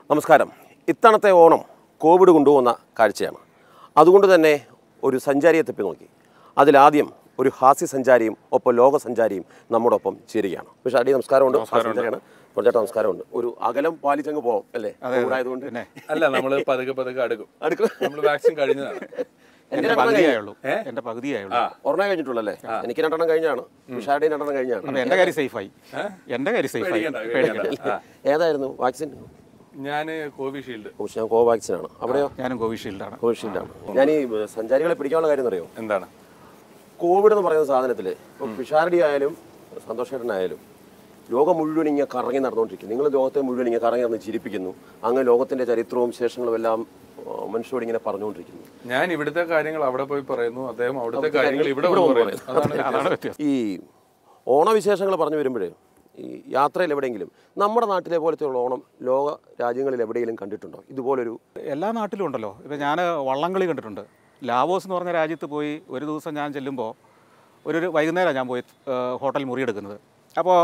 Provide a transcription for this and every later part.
നമസ്കാരം ഇത്തവണത്തെ ഓണം കോവിഡ് കൊണ്ടുപോകുന്ന കാഴ്ചയാണ് അതുകൊണ്ട് തന്നെ ഒരു സഞ്ചാരിയെ തപ്പി നോക്കി അതിലാദ്യം ഒരു ഹാസ്യ സഞ്ചാരിയും ഒപ്പം ലോക സഞ്ചാരിയും നമ്മോടൊപ്പം ചേരുകയാണ് പക്ഷേ അടി നമസ്കാരമുണ്ട് ഹാസ്യ സഞ്ചാരിയാണ് ചേട്ടാ നമസ്കാരമുണ്ട് ഒരു അകലം പാലിച്ചങ്ങ് പോകാം അല്ലേ കോവിഡായതുകൊണ്ട് അല്ല നമ്മൾ പതുക്കെ പതുക്കെ അടുക്കും അടുക്കും നമ്മൾ വാക്സിൻ കഴിഞ്ഞതാണ് എൻ്റെ എന്റെ രണ്ടെണ്ണം കഴിഞ്ഞു പകുതിയായുള്ളൂ എന്റെ പകുതിയായുള്ളൂ ഒരെണ്ണം കഴിഞ്ഞിട്ടുള്ളല്ലേ എനിക്ക് രണ്ടെണ്ണം കഴിഞ്ഞാണ് വിഷാടിയും രണ്ടെണ്ണം കഴിഞ്ഞാണ് അപ്പൊ എന്റെ കാര്യം സേഫായി എന്റെ കാര്യം സേഫായി പേടിക്കണ്ട, പേടിക്കണ്ട. ആ. ഏതായിരുന്നു വാക്സിൻ ഞാൻ കോവിഷീൽഡ് ഞാൻ കോവാക്സിനാണ് അവിടെയോ ഞാനും കോവിഷീൽഡാണ് കോവിഷീൽഡാണ് ഞാൻ ഈ സഞ്ചാരികളെ പിടിക്കാനുള്ള കാര്യം അറിയോ എന്താണ് കോവിഡ് എന്ന് പറയുന്ന സാധനത്തിൽ ഇപ്പോൾ പിഷാരടി ആയാലും സന്തോഷേട്ടനായാലും ലോകം മുഴുവൻ ഇങ്ങനെ കറങ്ങി നടന്നുകൊണ്ടിരിക്കും നിങ്ങൾ ലോകത്തെ മുഴുവൻ ഇങ്ങനെ കറങ്ങി നടന്ന് ചിരിപ്പിക്കുന്നു അങ്ങ് ലോകത്തിന്റെ ചരിത്രവും ശേഷങ്ങളും എല്ലാം ആ, മനുഷ്യരോട് ഇങ്ങനെ പറഞ്ഞുകൊണ്ടിരിക്കുന്നു ഞാൻ ഇവിടുത്തെ കാര്യങ്ങൾ അവിടെ പോയി പറയുന്നു അദ്ദേഹം അവിടുത്തെ കാര്യങ്ങൾ ഇവിടെ വന്ന് പറയുന്നു അതാണ് അതാണ് വ്യത്യാസം ഈ ഓണവിശേഷങ്ങൾ പറഞ്ഞു വരുമ്പോഴേ ഈ യാത്രയിൽ എവിടെയെങ്കിലും നമ്മുടെ നാട്ടിലെ പോലത്തെയുള്ള ഓണം ലോക രാജ്യങ്ങളിൽ എവിടെയെങ്കിലും കണ്ടിട്ടുണ്ടോ ഇതുപോലൊരു എല്ലാ നാട്ടിലും ഉണ്ടല്ലോ ഇപ്പം ഞാൻ വള്ളംകളി കണ്ടിട്ടുണ്ട് ലാവോസ് എന്ന് പറഞ്ഞ രാജ്യത്ത് പോയി ഒരു ദിവസം ഞാൻ ചെല്ലുമ്പോൾ ഒരു ഒരു വൈകുന്നേരം ഞാൻ പോയി ഏഹ്, ഹോട്ടൽ മുറിയെടുക്കുന്നത് അപ്പോൾ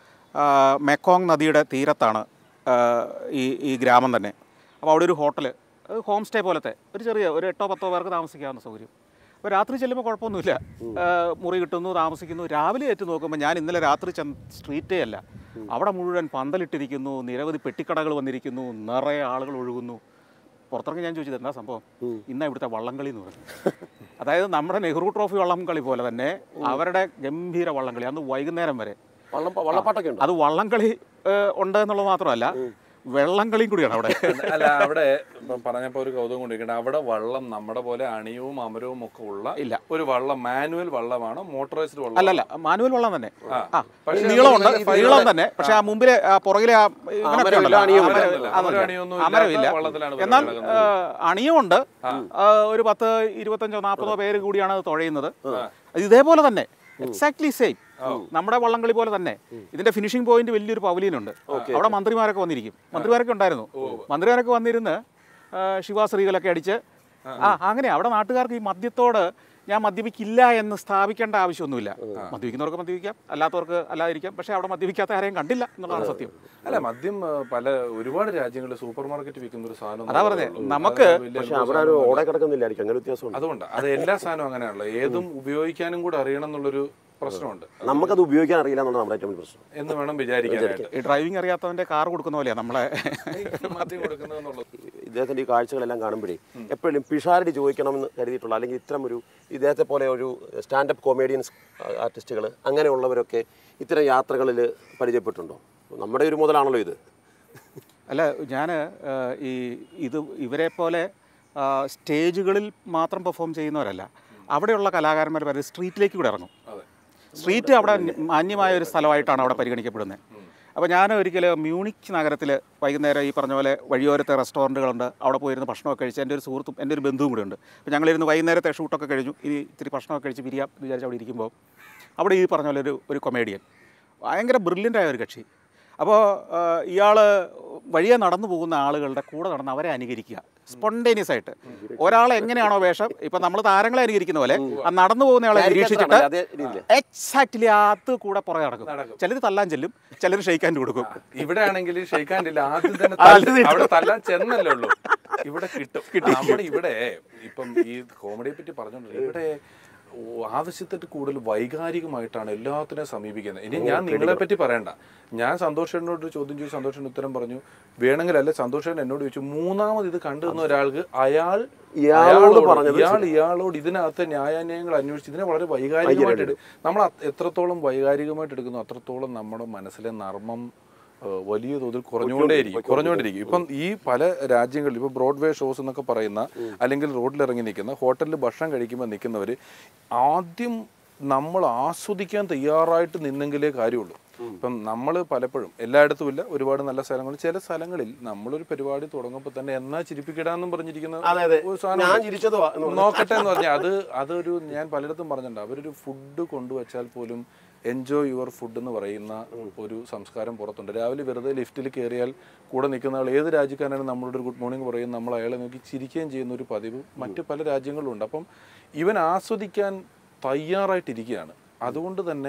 മെക്കോങ് നദിയുടെ തീരത്താണ് ഏഹ്, ഈ ഈ ഗ്രാമം തന്നെ അപ്പോൾ അവിടെ ഒരു ഹോട്ടൽ ഹോം സ്റ്റേ പോലത്തെ ഒരു ചെറിയ ഒരു എട്ടോ പത്തോ പേർക്ക് താമസിക്കാവുന്ന സൗകര്യം അപ്പോൾ രാത്രി ചെല്ലുമ്പോൾ കുഴപ്പമൊന്നുമില്ല ഏഹ്, മുറി കിട്ടുന്നു താമസിക്കുന്നു രാവിലെ ഏറ്റു നോക്കുമ്പോൾ ഞാൻ ഇന്നലെ രാത്രി ചെന്ന് സ്ട്രീറ്റേ അല്ല അവിടെ മുഴുവൻ പന്തലിട്ടിരിക്കുന്നു നിരവധി പെട്ടിക്കടകൾ വന്നിരിക്കുന്നു നിറയെ ആളുകൾ ഒഴുകുന്നു പുറത്തിറങ്ങി ഞാൻ ചോദിച്ചത് എന്താ സംഭവം ഇന്നാ ഇവിടുത്തെ വള്ളംകളി എന്ന് പറഞ്ഞു അതായത് നമ്മുടെ നെഹ്റു ട്രോഫി വള്ളംകളി പോലെ തന്നെ അവരുടെ ഗംഭീര വള്ളംകളി അന്ന് വൈകുന്നേരം വരെ വള്ളം വള്ളപ്പാട്ടൊക്കെ ഉണ്ട് അത് വള്ളംകളി ഏഹ്, ഉണ്ട് എന്നുള്ളത് മാത്രമല്ല വെള്ളംകളിയും കൂടിയാണ് അവിടെ അല്ല അവിടെ ഇപ്പം പറഞ്ഞപ്പോ ഒരു കൗതുകം കൊണ്ടിരിക്കട്ടെ അവിടെ വള്ളം നമ്മുടെ പോലെ അണിയവും അമരവും ഒക്കെ ഉള്ള ഇല്ല. ഒരു വള്ളം മാനുവൽ വള്ളമാണ് മോട്ടറൈസ്ഡ് വള്ളം അല്ലല്ല മാനുവൽ വള്ളം തന്നെ ആ. ആ പക്ഷേ നീളമുണ്ട് അത് ഈ നീളം തന്നെ പക്ഷെ ആ മുമ്പിലെ ആ പുറകിലെ ആ ഇങ്ങനെയൊക്കെ അമരമില്ല, ഉണ്ടല്ലോ. അണിയുമില്ല. അമര- അമരമില്ല. അതൊന്നുമില്ല. അമരമണിയൊന്നും അമരമില്ല ഇല്ലാത്ത വള്ളത്തിലാണ് എന്നാൽ കിടക്കുന്നത്. ആ, അണിയുമുണ്ട് ആ, ഒരു പത്ത് ഇരുപത്തഞ്ചോ നാൽപ്പതോ പേര് കൂടിയാണ് അത് തുഴയുന്നത് അത് ഇതേപോലെ തന്നെ എക്സാക്ട്ലി സെയിം നമ്മുടെ വള്ളംകളി പോലെ തന്നെ ഇതിന്റെ ഫിനിഷിംഗ് പോയിന്റ് വലിയൊരു പവലിയനുണ്ട് അവിടെ മന്ത്രിമാരൊക്കെ വന്നിരിക്കും മന്ത്രിമാരൊക്കെ ഉണ്ടായിരുന്നു മന്ത്രിമാരൊക്കെ വന്നിരുന്ന് ആ, ശിവാശ്രീകളൊക്കെ അടിച്ച് ആ അങ്ങനെ അവിടെ നാട്ടുകാർക്ക് ഈ മദ്യത്തോട് ഞാൻ മദ്യപിക്കില്ല എന്ന് സ്ഥാപിക്കേണ്ട ആവശ്യമൊന്നുമില്ല മദ്യപിക്കുന്നവർക്ക് മദ്യപിക്കാം അല്ലാത്തവർക്ക് അല്ലാതിരിക്കാം പക്ഷേ അവിടെ മദ്യപിക്കാത്ത ആരെയും കണ്ടില്ല എന്നുള്ളതാണ് സത്യം അല്ല മദ്യം ആ, പല ഒരുപാട് രാജ്യങ്ങളിൽ സൂപ്പർ മാർക്കറ്റ് വിൽക്കുന്ന ഒരു സാധനം അതാ പറഞ്ഞേ, നമുക്ക് പക്ഷെ അവിടെ ഒരു ഓടെ കിടക്കുന്നില്ലായിരിക്കും അങ്ങനെ വ്യത്യാസമുണ്ട് അതുകൊണ്ട് അത് എല്ലാ സാധനവും അങ്ങനെയാണല്ലോ ഏതും ഉപയോഗിക്കാനും കൂടെ അറിയണം എന്നുള്ളൊരു പ്രശ്നമുണ്ട് നമുക്കത് ഉപയോഗിക്കാൻ അറിയില്ല എന്നുള്ളത് നമ്മുടെ ഏറ്റവും വലിയ പ്രശ്നം എന്ന് വേണം വിചാരിക്കാനായിട്ട് ഈ ഡ്രൈവിംഗ് അറിയാത്തവന്റെ കാർ കൊടുക്കുന്ന പോലെയാണ് നമ്മളെ മദ്യം കൊടുക്കുന്നതെന്നുള്ളത് ഇദ്ദേഹത്തിന്റെ ഈ കാഴ്ചകളെല്ലാം കാണുമ്പോഴേ എപ്പോഴും പിഷാരടി ചോദിക്കണമെന്ന് കരുതിയിട്ടുള്ള അല്ലെങ്കിൽ ഇത്തരം ഒരു ഇദ്ദേഹത്തെ പോലെ ഒരു സ്റ്റാൻഡപ്പ് കോമേഡിയൻസ് ആർട്ടിസ്റ്റുകൾ അങ്ങനെയുള്ളവരൊക്കെ ഇത്തരം യാത്രകളിൽ പരിചയപ്പെട്ടുണ്ടോ നമ്മുടെ ഒരു മുതലാണല്ലോ ഇത് അല്ല ഞാൻ ഈ ഇത് ഇവരെ പോലെ ആ, സ്റ്റേജുകളിൽ മാത്രം പെർഫോം ചെയ്യുന്നവരല്ല അവിടെയുള്ള കലാകാരന്മാർ പറയുന്നത് സ്ട്രീറ്റിലേക്ക് കൂടെ ഇറങ്ങും അതെ സ്ട്രീറ്റ് അവിടെ മാന്യമായ ഒരു സ്ഥലമായിട്ടാണ് അവിടെ പരിഗണിക്കപ്പെടുന്നത് അപ്പോൾ ഞാൻ ഒരിക്കൽ മ്യൂണിക് നഗരത്തിൽ വൈകുന്നേരം ഈ പറഞ്ഞ പോലെ വഴിയോരത്തെ റെസ്റ്റോറൻറ്റുകളുണ്ട് അവിടെ പോയിരുന്ന് ഭക്ഷണമൊക്കെ കഴിച്ച് എൻ്റെ ഒരു സുഹൃത്തും എൻ്റെ ഒരു ബന്ധുവും കൂടെ ഉണ്ട് അപ്പോൾ ഞങ്ങളിരുന്ന് വൈകുന്നേരത്തെ ഷൂട്ടൊക്കെ കഴിഞ്ഞു ഇനി ഇത്തിരി ഭക്ഷണമൊക്കെ കഴിച്ച് പിരിയാം എന്ന് വിചാരിച്ച് അവിടെ ഇരിക്കുമ്പോൾ അവിടെ ഈ പറഞ്ഞ പോലെ ഒരു ഒരു കൊമേഡിയൻ ഭയങ്കര ബ്രില്യൻ്റായ ഒരു കക്ഷി അപ്പോൾ ഇയാൾ വഴിയെ നടന്നു പോകുന്ന ആളുകളുടെ കൂടെ നടന്ന് അവരെ അനുകരിക്കുക സ്പോണ്ടേനിയസ് ആയിട്ട് ഒരാളെ എങ്ങനെയാണോ വേഷം ഇപ്പം നമ്മൾ താരങ്ങളെ അനുകരിക്കുന്ന പോലെ ആ നടന്നു പോകുന്നയാളെ നിരീക്ഷിച്ചിട്ട് അതേ രീതിയിൽ എക്സാക്ട്ലി അത് കൂടെ പുറകെ നടക്കും ചിലർ തല്ലാൻ ചെല്ലും ചിലർ ഷെയ്ക്കാൻ കൊടുക്കും ഇവിടെ ആണെങ്കിൽ ഷെയ്ക്കാനില്ല ആദ്യം തന്നെ ആദ്യം തല്ല് അവിടെ തല്ലാൻ ചെന്നല്ലേ ഉള്ളൂ ഇവിടെ കിട്ടും നമ്മുടെ ഇവിടെ ഇപ്പം ഈ കോമഡിയെ പറ്റി പറഞ്ഞോണ്ടിരിക്കും ഇവിടെ ഓ, ആവശ്യത്തിന് കൂടുതൽ വൈകാരികമായിട്ടാണ് എല്ലാത്തിനെയും സമീപിക്കുന്നത് ഇനി ഞാൻ നിങ്ങളെ പറ്റി പറയണ്ട ഞാൻ സന്തോഷേട്ടനോട് ഒരു ചോദ്യം ചോദിച്ചു സന്തോഷേട്ടൻ ഉത്തരം പറഞ്ഞു വേണമെങ്കിൽ അല്ല സന്തോഷേട്ടൻ എന്നോട് ചോദിച്ചു മൂന്നാമത് ഇത് കണ്ടു നിന്ന ഒരാൾക്ക് അയാൾ ഇയാളോട് അയാളോട് പറഞ്ഞത് ഇയാൾ ഇയാളോട് ഇതിനകത്തെ ന്യായാന്യായങ്ങൾ അന്വേഷിച്ച് ഇതിനെ വളരെ വൈകാരികമായിട്ട് എടു- നമ്മൾ അത് എത്രത്തോളം വൈകാരികമായിട്ട് എടുക്കുന്നു അത്രത്തോളം നമ്മുടെ മനസ്സിലെ നർമ്മം ഏഹ്, വലിയ തോതിൽ കുറഞ്ഞുകൊണ്ടേയിരിക്കും കുറഞ്ഞുകൊണ്ടിരിക്കും ഇപ്പം ഈ പല രാജ്യങ്ങളിൽ ഇപ്പം ബ്രോഡ്വേ ഷോസ് എന്നൊക്കെ പറയുന്ന അല്ലെങ്കിൽ റോഡിൽ ഇറങ്ങി നിൽക്കുന്ന ഹോട്ടലിൽ ഭക്ഷണം കഴിക്കുമ്പോൾ നിൽക്കുന്നവർ ആദ്യം നമ്മൾ ആസ്വദിക്കാൻ തയ്യാറായിട്ട് നിന്നെങ്കിലേ കാര്യമുള്ളൂ ഇപ്പം നമ്മൾ പലപ്പോഴും എല്ലായിടത്തും ഇല്ല ഒരുപാട് നല്ല സ്ഥലങ്ങളിൽ ചില സ്ഥലങ്ങളിൽ നമ്മളൊരു പരിപാടി തുടങ്ങുമ്പോൾ തന്നെ എന്നാ ചിരിപ്പിക്കിടാന്നും പറഞ്ഞിരിക്കുന്ന അതെ അതെ ഒരു സാധനം ഞാൻ ഉണ്ട്. ചിരിച്ചത് വാ- എന്ന് പറഞ്ഞു. നോക്കട്ടെ എന്ന് പറഞ്ഞാൽ അത് അതൊരു ഞാൻ പലയിടത്തും പറഞ്ഞിട്ടുണ്ട് അവരൊരു ഫുഡ് കൊണ്ടുവച്ചാൽ പോലും എൻജോയ് യുവർ ഫുഡ് എന്ന് പറയുന്ന ഒരു സംസ്കാരം പുറത്തുണ്ട് രാവിലെ വെറുതെ ലിഫ്റ്റിൽ കയറിയാൽ കൂടെ നിൽക്കുന്ന ആൾ ഏത് രാജ്യക്കാരനാണ് നമ്മളോട് ഒരു ഗുഡ് മോർണിംഗ് പറയും നമ്മൾ അയാളെ നോക്കി ചിരിക്കുകയും ചെയ്യുന്ന ഒരു പതിവ് മറ്റ് പല രാജ്യങ്ങളിലും ഉണ്ട് അപ്പം ഇവൻ ആസ്വദിക്കാൻ തയ്യാറായിട്ടിരിക്കുകയാണ് അതുകൊണ്ട് തന്നെ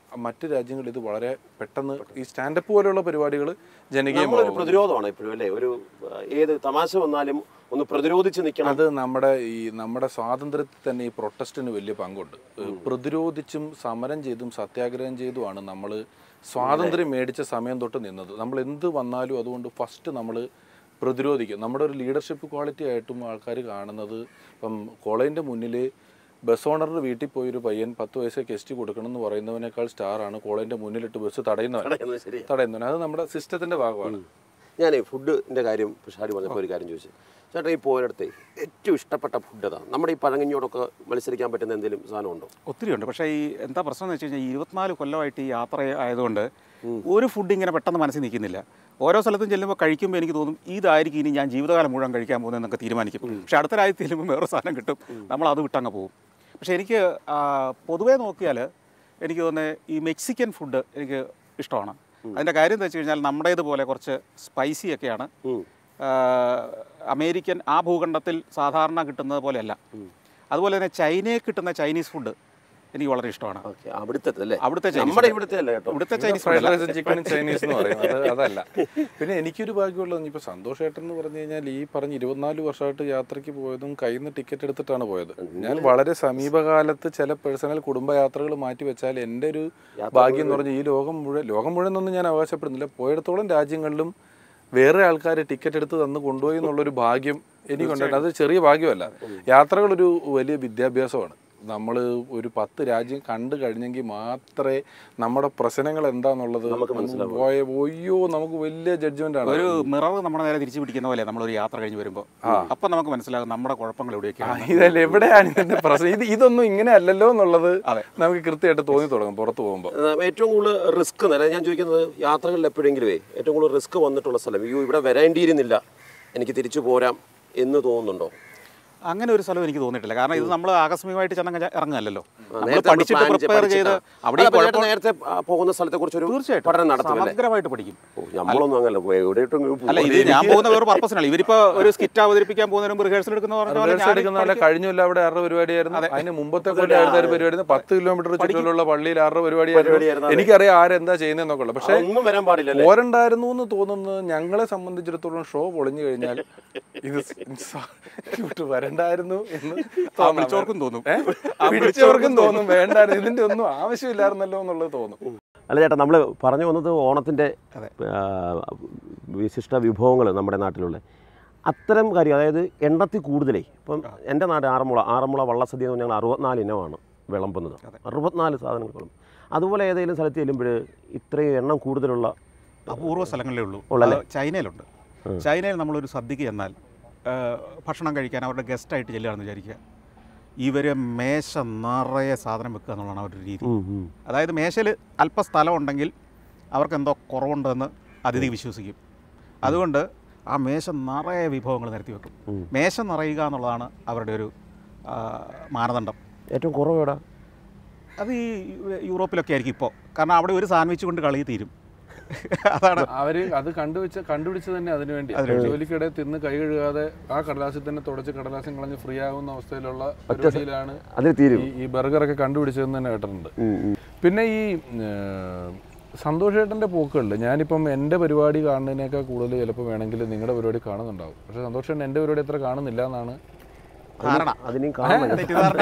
മറ്റ് രാജ്യങ്ങളിൽ ഇത് വളരെ പെട്ടെന്ന് ഈ സ്റ്റാൻഡപ്പ് പോലെയുള്ള പരിപാടികൾ നമ്മളൊരു ജനകീയമാകും പ്രതിരോധമാണ് ഇപ്പോഴും അല്ലേ ഒരു ആ, ഏത് തമാശ വന്നാലും ഒന്ന് പ്രതിരോധിച്ച് നിൽക്കണം അത് നമ്മുടെ ഈ നമ്മുടെ സ്വാതന്ത്ര്യത്തിൽ തന്നെ ഈ പ്രൊട്ടസ്റ്റിന് വലിയ പങ്കുണ്ട് പ്രതിരോധിച്ചും സമരം ചെയ്തും സത്യാഗ്രഹം ചെയ്തുമാണ് നമ്മൾ സ്വാതന്ത്ര്യം മേടിച്ച സമയം തൊട്ട് നിന്നത് നമ്മൾ എന്ത് വന്നാലും അതുകൊണ്ട് ഫസ്റ്റ് നമ്മൾ പ്രതിരോധിക്കും നമ്മുടെ ഒരു ലീഡർഷിപ്പ് ക്വാളിറ്റി ആയിട്ടും ആൾക്കാർ കാണുന്നത് ഇപ്പം കോളേജിൻ്റെ മുന്നിൽ ബസ് ഓണറുടെ വീട്ടിൽ പോയി ഒരു പയ്യൻ പത്ത് വയസ്സ് ഗസ്റ്റ് കൊടുക്കണം എന്ന് പറയുന്നതിനേക്കാൾ സ്റ്റാറാണ് കോളേജിൻ്റെ മുന്നിലിട്ട് ബസ് തടയുന്നവൻ എന്ന് ശരി തടയുന്നവൻ അത് നമ്മുടെ സിസ്റ്റത്തിൻ്റെ ഭാഗമാണ് ഞാൻ ഫുഡിൻ്റെ കാര്യം ഷാരി പറഞ്ഞപ്പോൾ ഒരു കാര്യം ചോദിച്ചു ചേട്ടാ ഈ പോയിടത്തെ ഏറ്റവും ഇഷ്ടപ്പെട്ട ഫുഡ് അതാ നമ്മുടെ ഈ പഴങ്ങഞ്ഞോടൊക്കെ മത്സരിക്കാൻ പറ്റുന്ന എന്തെങ്കിലും സാധനം ഉണ്ടോ ഒത്തിരി ഉണ്ട് പക്ഷേ ഈ എന്താ പ്രശ്നം എന്ന് വെച്ച് കഴിഞ്ഞാൽ ഈ ഇരുപത്തിനാല് കൊല്ലമായിട്ട് ഈ യാത്ര ആയതുകൊണ്ട് ഒരു ഫുഡ് ഇങ്ങനെ പെട്ടെന്ന് മനസ്സിൽ നിൽക്കുന്നില്ല ഓരോ സ്ഥലത്തും ചെല്ലുമ്പോൾ കഴിക്കുമ്പോൾ എനിക്ക് തോന്നും ഇതായിരിക്കും ഇനി ഞാൻ ജീവിതകാലം മുഴുവൻ കഴിക്കാൻ പോകുന്നതെന്നൊക്കെ തീരുമാനിക്കും പക്ഷേ അടുത്ത രാജ്യത്ത് ചെല്ലുമ്പോൾ വേറെ സാധനം കിട്ടും നമ്മൾ അത് വിട്ടങ്ങ് പോകും പക്ഷേ എനിക്ക് ആ, പൊതുവേ നോക്കിയാൽ എനിക്ക് തോന്നുന്നത് ഈ മെക്സിക്കൻ ഫുഡ് എനിക്ക് ഇഷ്ടമാണ് അതിൻ്റെ കാര്യം എന്താ വെച്ച് കഴിഞ്ഞാൽ നമ്മുടേതുപോലെ കുറച്ച് സ്പൈസി ഒക്കെയാണ് ആ, അമേരിക്കൻ ആ ഭൂഖണ്ഡത്തിൽ സാധാരണ കിട്ടുന്നത് പോലെയല്ല അതുപോലെ തന്നെ ചൈനയിൽ കിട്ടുന്ന ചൈനീസ് ഫുഡ് എനിക്ക് വളരെ ഇഷ്ടമാണ് ഓക്കെ അവിടുത്തെ അല്ലേ അവിടുത്തെ Chinese നമ്മുടെ food. ഇവിടുത്തെ അല്ല കേട്ടോ ഇവിടുത്തെ ചൈനീസ് ഫ്രൈഡ് ഫുഡ് റൈസും ചിക്കനും ചൈനീസ് എന്ന് പറയും അത് അതല്ല പിന്നെ എനിക്കൊരു ഭാഗ്യമുള്ളത് ഇപ്പോൾ സന്തോഷ് ഏട്ടൻ എന്ന് പറഞ്ഞു കഴിഞ്ഞാൽ ഈ പറഞ്ഞ ഇരുപത്തിനാല് വർഷമായിട്ട് യാത്രയ്ക്ക് പോയതും കയ്യിൽ നിന്ന് ടിക്കറ്റ് എടുത്തിട്ടാണ് പോയത് ഞാൻ വളരെ സമീപകാലത്ത് ചില പേഴ്സണൽ കുടുംബയാത്രകൾ മാറ്റി വെച്ചാൽ എൻ്റെ ഒരു ഭാഗ്യം എന്ന് പറഞ്ഞാൽ ഈ ലോകം മുഴുവൻ ലോകം മുഴുവൻ എന്നൊന്നും ഞാൻ അവകാശപ്പെടുന്നില്ല പോയിടത്തോളം രാജ്യങ്ങളിലും വേറെ ആൾക്കാർ ടിക്കറ്റ് എടുത്ത് തന്ന് കൊണ്ടുപോയി എന്നുള്ളൊരു ഭാഗ്യം എനിക്കുണ്ടായിട്ട് അത് ചെറിയ ഭാഗ്യമല്ല യാത്രകളൊരു വലിയ വിദ്യാഭ്യാസമാണ് നമ്മൾ ഒരു പത്ത് രാജ്യം കണ്ടു കഴിഞ്ഞെങ്കിൽ മാത്രമേ നമ്മുടെ പ്രശ്നങ്ങൾ എന്താന്നുള്ളത് പോയ ഒയ്യോ നമുക്ക് വലിയ ജഡ്ജ്മെന്റ് ആണ് ഒരു മിറർ നമ്മുടെ നേരെ തിരിച്ചു പിടിക്കുന്ന പോലെ നമ്മളൊരു യാത്ര കഴിഞ്ഞ് വരുമ്പോൾ അപ്പം നമുക്ക് മനസ്സിലാകും നമ്മുടെ കുഴപ്പങ്ങൾ ആ, എവിടെയൊക്കെയാണ് ഇതല്ല എവിടെയാണ് ഇതിന്റെ പ്രശ്നം ഇത് ഇതൊന്നും ഇങ്ങനെ അല്ലല്ലോ എന്നുള്ളത് നമുക്ക് കൃത്യമായിട്ട് തോന്നി തുടങ്ങും പുറത്ത് പോകുമ്പോൾ ആ, ഏറ്റവും കൂടുതൽ റിസ്ക് നില ഞാൻ ചോദിക്കുന്നത് യാത്രകളിൽ എപ്പോഴെങ്കിലുമേ ഏറ്റവും കൂടുതൽ റിസ്ക് വന്നിട്ടുള്ള സ്ഥലം അയ്യോ ഇവിടെ വരേണ്ടിയിരുന്നില്ല എനിക്ക് തിരിച്ചു പോരാം എന്ന് തോന്നുന്നുണ്ടോ അങ്ങനെ ഒരു സ്ഥലം എനിക്ക് തോന്നിയിട്ടില്ല കാരണം ഇത് നമ്മൾ ആകസ്മികമായിട്ട് ചെന്നങ്ങ് ഇറങ്ങുകയല്ലോ നമ്മൾ നേരത്തെ പഠിച്ചിട്ട് plan ചെയ്ത് പ്രിപ്പയർ ചെയ്ത് പഠിച്ചിട്ടാ. അവിടെ ഈ അല്ല, അപ്പോൾ ചേട്ടൻ കുഴപ്പം നേരത്തെ ആ, പോകുന്ന സ്ഥലത്തെ കുറിച്ച് ഒരു തീർച്ചയായിട്ടും പഠനം നടത്തും അല്ലേ സമഗ്രമായിട്ട് പഠിക്കും ഓ, നമ്മളൊന്നും അങ്ങനല്ല പോയി എവിടെയിട്ടും അല്ല ഇത് ഞാൻ പോകുന്ന വേറെ പർപ്പസിനല്ല ഇവരിപ്പോ ഒരു സ്കിറ്റ് അവതരിപ്പിക്കാൻ പോകുന്നതിന് മുമ്പ് റിഹേഴ്സൽ എടുക്കുന്ന പറഞ്ഞ പോലെ റിഹേഴ്സൽ ഞാൻ എടുക്കുന്ന പോലെ കഴിഞ്ഞല്ല അവിടെ ആറ് പരിപാടിയായിരുന്നു അതിന് മുമ്പത്തെ കൊല്ലം ആയിരുന്നു ഒരു പരിപാടി പത്ത് കിലോമീറ്റർ ചുറ്റുമുള്ള പള്ളിയിൽ ആറ് പരിപാടിയായിരുന്നു പരിപാടിയായിരുന്നു, അതെ. എനിക്കറിയാം ആരെന്താ ചെയ്യുന്നതെന്നൊക്കെ ഉള്ളത് പക്ഷേ ഒന്നും വരാൻ പാടില്ല പോരണ്ടായിരുന്നു എന്ന് തോന്നുന്നത് ഞങ്ങളെ സംബന്ധിച്ചിടത്തോളം ഷോ പൊളിഞ്ഞു കഴിഞ്ഞാൽ ഇത് ഇങ്ങോട്ട് വരണ്ടായിരുന്നു എന്ന് ആ വിളിച്ചോർക്കും തോന്നും ഏ? വിളിച്ചവർക്കും തോന്നും വേണ്ടായിരുന്നു ഇതിന്റെ ഒന്നും ആവശ്യമില്ലായിരുന്നല്ലോ എന്നുള്ളത് തോന്നും അല്ല ചേട്ടാ നമ്മൾ പറഞ്ഞു വന്നത് ഓണത്തിൻ്റെ വിശിഷ്ട വിഭവങ്ങൾ നമ്മുടെ നാട്ടിലുള്ള അത്തരം കാര്യം അതായത് എണ്ണത്തിൽ കൂടുതലേ ഇപ്പം എൻ്റെ നാട് ആറന്മുള ആറന്മുള വള്ളസദ്യ എന്ന് പറഞ്ഞാൽ ഞങ്ങൾ അറുപത്തിനാല് ഇനമാണ് വിളമ്പുന്നത് അറുപത്തിനാല് സാധനങ്ങൾ വിളമ്പും അതുപോലെ ഏതെങ്കിലും സ്ഥലത്ത് ചെല്ലുമ്പോൾ ഇത്രയും എണ്ണം കൂടുതലുള്ള അപൂർവ സ്ഥലങ്ങളിലേ ഉള്ളൂ ഉള്ളല്ലേ? അത് ചൈനയിലുണ്ട് ചൈനയിൽ നമ്മളൊരു സദ്യക്ക് ചെന്നാൽ ആ, ഭക്ഷണം കഴിക്കാൻ അവരുടെ ഗസ്റ്റായിട്ട് ചെല്ലുകയാണെന്ന് വിചാരിക്കുക ഇവരെ മേശ നിറയെ സാധനം വെക്കുക എന്നുള്ളതാണ് അവരുടെ രീതി അതായത് മേശയിൽ അല്പ സ്ഥലം ഉണ്ടെങ്കിൽ അവർക്ക് എന്തോ കുറവുണ്ടെന്ന് അതിഥി വിശ്വസിക്കും അതുകൊണ്ട് ആ മേശ നിറയെ വിഭവങ്ങൾ നിരത്തി വെക്കും മേശ നിറയുക എന്നുള്ളതാണ് അവരുടെ ഒരു ആ, മാനദണ്ഡം ഏറ്റവും കുറവ് എവിടെ അത് ഈ യൂറോപ്പിലൊക്കെ ആയിരിക്കും ഇപ്പോൾ കാരണം അവിടെ ഒരു സാൻഡ്വിച്ച് കൊണ്ട് കളി തീരും അതാണ് അവര് അത് കണ്ടുവെച്ച കണ്ടുപിടിച്ച് തന്നെ അതിനു വേണ്ടി ജോലിക്കിടെ തിന്ന് കൈ കഴുകാതെ ആ കടലാസിൽ തന്നെ തുടച്ച് കടലാസം കളഞ്ഞ് ഫ്രീ ആവുന്ന അവസ്ഥയിലുള്ള പരിപാടിയിലാണ് അതിൽ തീരും ഈ- ഈ ബർഗറൊക്കെ കണ്ടുപിടിച്ചതെന്ന് തന്നെ കേട്ടിട്ടുണ്ട് ഉം, ഉം. പിന്നെ ഈ ഏഹ്, സന്തോഷേട്ടൻ്റെ പോക്കുകളിൽ ഞാനിപ്പം എൻ്റെ പരിപാടി കാണുന്നതിനേക്കാൾ കൂടുതൽ ചിലപ്പോൾ വേണമെങ്കിൽ നിങ്ങളുടെ പരിപാടി കാണുന്നുണ്ടാവും പക്ഷേ സന്തോഷേട്ടൻ എൻ്റെ പരിപാടി അത്ര കാണുന്നില്ല എന്നാണ് ധാരണ അതിനെയും കാണണം തെറ്റിദ്ധാരണ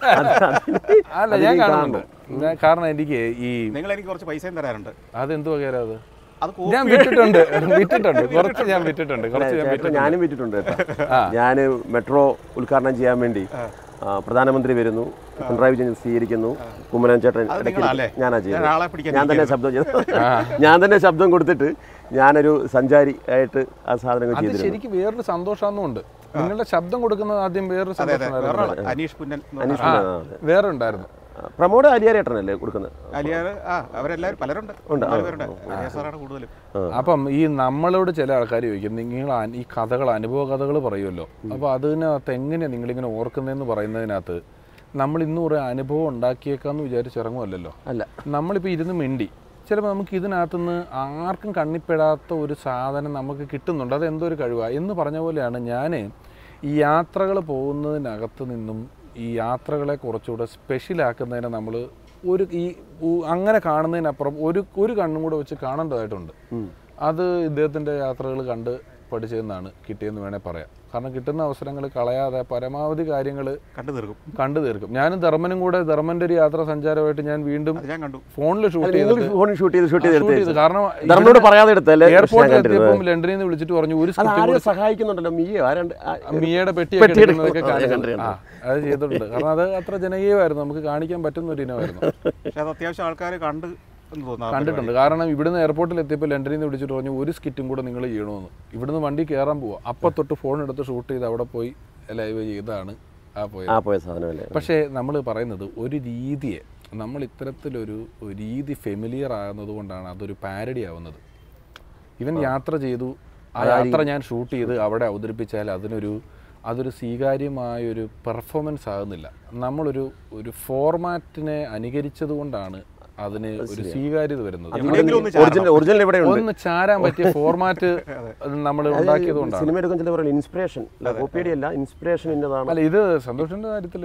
അല്ല ഞാൻ കാണുന്നുണ്ട് ഞാൻ- കാരണം എനിക്ക് ഈ നിങ്ങൾ എനിക്ക് കുറച്ച് പൈസയും തരാറുണ്ട് അതെന്ത് വകയാലും അത് അത് ഞാൻ വിറ്റിട്ടുണ്ട് വിറ്റിട്ടുണ്ട് കുറച്ച് ഞാൻ വിറ്റിട്ടുണ്ട് കുറച്ച് ഞാൻ ചേട്ടൻ വിറ്റിട്ടുണ്ട് ഞാനും വിറ്റിട്ടുണ്ട് കേട്ടോ ഞാൻ മെട്രോ ഉദ്ഘാടനം ചെയ്യാൻ വേണ്ടി ആ, പ്രധാനമന്ത്രി വരുന്നു പിണറായി വിജയൻ സ്വീകരിക്കുന്നു കുമ്മനം ചേട്ടൻ അത് ഇടയ്ക്ക് നിങ്ങളല്ലേ? ഞാനാ ഞാൻ ചെയ്യുന്നത് ആളെ പിടിക്കാൻ ഞാൻ തന്നെ ശബ്ദം ചെയ്തു ഞാൻ തന്നെ ശബ്ദം കൊടുത്തിട്ട് ഞാനൊരു സഞ്ചാരി ആയിട്ട് ആ സാധനങ്ങൾ അത് ചെയ്തിരുന്നു ശരിക്കും വേറൊരു സന്തോഷാന്നുണ്ട് നിങ്ങളുടെ ശബ്ദം കൊടുക്കുന്നത് ആദ്യം വേറൊരു അതെ അതെ സന്തോഷം വേറൊരാൾ അനീഷ് പുന്നൻ എന്ന് പറഞ്ഞ അനീഷ് ആൾ. പുന്നൻ, ആ, വേറെ ഉണ്ടായിരുന്നു അതെ. പ്രമോദ് അലിയാരേട്ടനല്ലേ കൊടുക്കുന്നത് അലിയാർ ആ അവരെല്ലാവരും പലരുണ്ട് നാല് പേരുണ്ട് അലിയ സാറാണ് കൂടുതലും അപ്പം ഈ നമ്മളോട് ചില ആൾക്കാർ ചോദിക്കും നിങ്ങൾ അ- ഈ കഥകൾ അനുഭവ കഥകൾ പറയുമല്ലോ അപ്പോൾ അതിനകത്ത് എങ്ങനെയാണ് നിങ്ങളിങ്ങനെ ഓർക്കുന്നതെന്ന് പറയുന്നതിനകത്ത് നമ്മൾ ഇന്ന് കുറേ അനുഭവം ഉണ്ടാക്കിയേക്കാന്ന് വിചാരിച്ച് ഇറങ്ങുമല്ലോ അല്ല നമ്മളിപ്പോൾ ഇരുന്ന് മിണ്ടി ചിലപ്പോൾ നമുക്ക് ഇതിനകത്തുനിന്ന് ആർക്കും കണ്ണിപ്പെടാത്ത ഒരു സാധനം നമുക്ക് കിട്ടുന്നുണ്ട് അത് എന്തോ ഒരു കഴിവാണ് എന്ന് പറഞ്ഞ പോലെയാണ് ഞാൻ ഈ യാത്രകൾ പോകുന്നതിനകത്ത് നിന്നും ഈ യാത്രകളെ കുറച്ചുകൂടെ സ്പെഷ്യലാക്കുന്നതിനെ നമ്മൾ ഒരു ഈ ഉ- അങ്ങനെ കാണുന്നതിനപ്പുറം ഒരു ഒരു കണ്ണും കൂടെ വെച്ച് കാണേണ്ടതായിട്ടുണ്ട് അത് ഇദ്ദേഹത്തിൻ്റെ യാത്രകൾ കണ്ട് പഠിച്ചതെന്നാണ് കിട്ടിയെന്ന് വേണേൽ പറയാം കാരണം കിട്ടുന്ന അവസരങ്ങൾ കളയാതെ പരമാവധി കാര്യങ്ങൾ കണ്ടു തീർക്കും കണ്ടു തീർക്കും ഞാനും ധർമ്മനും കൂടെ ധർമ്മൻ്റെ ഒരു യാത്രാ സഞ്ചാരമായിട്ട് ഞാൻ വീണ്ടും അത് ഞാൻ കണ്ടു ഫോണിൽ ഷൂട്ട് നിങ്ങൾ ചെയ്തിട്ട് ഫോണിൽ ഷൂട്ട് ചെയ്ത് ഷൂട്ട് ആ, ചെയ്ത് shoot ചെയ്ത്. കാരണം ധർമ്മനോട് പറയാതെ എടുത്തല്ലേ എയർപോർട്ടിൽ എത്തിയപ്പം ലണ്ടനിൽ നിന്ന് വിളിച്ചിട്ട് പറഞ്ഞു ഒരു അത് സ്ക്രിപ്റ്റും ആരും കൂടെ സഹായിക്കുന്നുണ്ടല്ലോ മീയോ ആരാണ്ട് ആ- മിയയുടെ പെട്ടി പെട്ടി എടുക്കുന്നതൊക്കെ എടുക്കുന്നത് കാണിച്ചു കണ്ട് കണ്ട്. ആ അത് ചെയ്തിട്ടുണ്ട് കാരണം അത് അത്ര ജനകീയമായിരുന്നു നമുക്ക് കാണിക്കാൻ പറ്റുന്ന ഒരു ഇനമായിരുന്നു പക്ഷെ അത് അത്യാവശ്യം ആൾക്കാർ കണ്ട് എന്ന് തോന്നുന്നു ആ കണ്ടിട്ടുണ്ട് കാരണം ഇവിടുന്ന് എയർപോർട്ടിൽ എത്തിയപ്പോൾ ലണ്ടനിൽ നിന്ന് വിളിച്ചിട്ട് പറഞ്ഞു ഒരു സ്കിറ്റും കൂടെ നിങ്ങൾ ചെയ്യണമെന്ന് ഇവിടുന്ന് വണ്ടി കയറാൻ പോവാ അപ്പം തൊട്ട് ഫോൺ എടുത്ത് ഷൂട്ട് ചെയ്ത് അവിടെ പോയി ലൈവ് ചെയ്താണ് ആ പോയത് ആ പോയ സാധനമല്ലേ പക്ഷേ നമ്മൾ പറയുന്നത് ഒരു രീതിയെ നമ്മൾ ഇത്തരത്തിലൊരു ഒരു രീതി ഫെമിലിയർ ആകുന്നത് കൊണ്ടാണ് അതൊരു പാരഡി ആവുന്നത് ഇവൻ യാത്ര ചെയ്തു ആ യാത്ര ഞാൻ ഷൂട്ട് ചെയ്ത് അവിടെ അവതരിപ്പിച്ചാൽ അതിനൊരു അതൊരു സ്വീകാര്യമായൊരു പെർഫോമൻസ് ആകുന്നില്ല നമ്മളൊരു ഒരു ഫോർമാറ്റിനെ അനുകരിച്ചത് കൊണ്ടാണ് അതിന് ഒരു സ്വീകാര്യത വരുന്നത് എവിടെയെങ്കിലും ഒന്ന് ഒറിജിനൽ ഒറിജിനൽ ഇവിടെ ഉണ്ട് ഒന്ന് ചാരാൻ പറ്റിയ ഫോർമാറ്റ് നമ്മൾ ഉണ്ടാക്കിയത് കൊണ്ടാണ് സിനിമ എടുക്കുന്ന ചില പറയുന്നത് ഇൻസ്പിറേഷൻ കോപ്പിയുടെ അല്ല ഇൻസ്പിറേഷൻ ഇന്നതാണ് അല്ല ഇത് സന്തോഷിന്റെ കാര്യത്തിൽ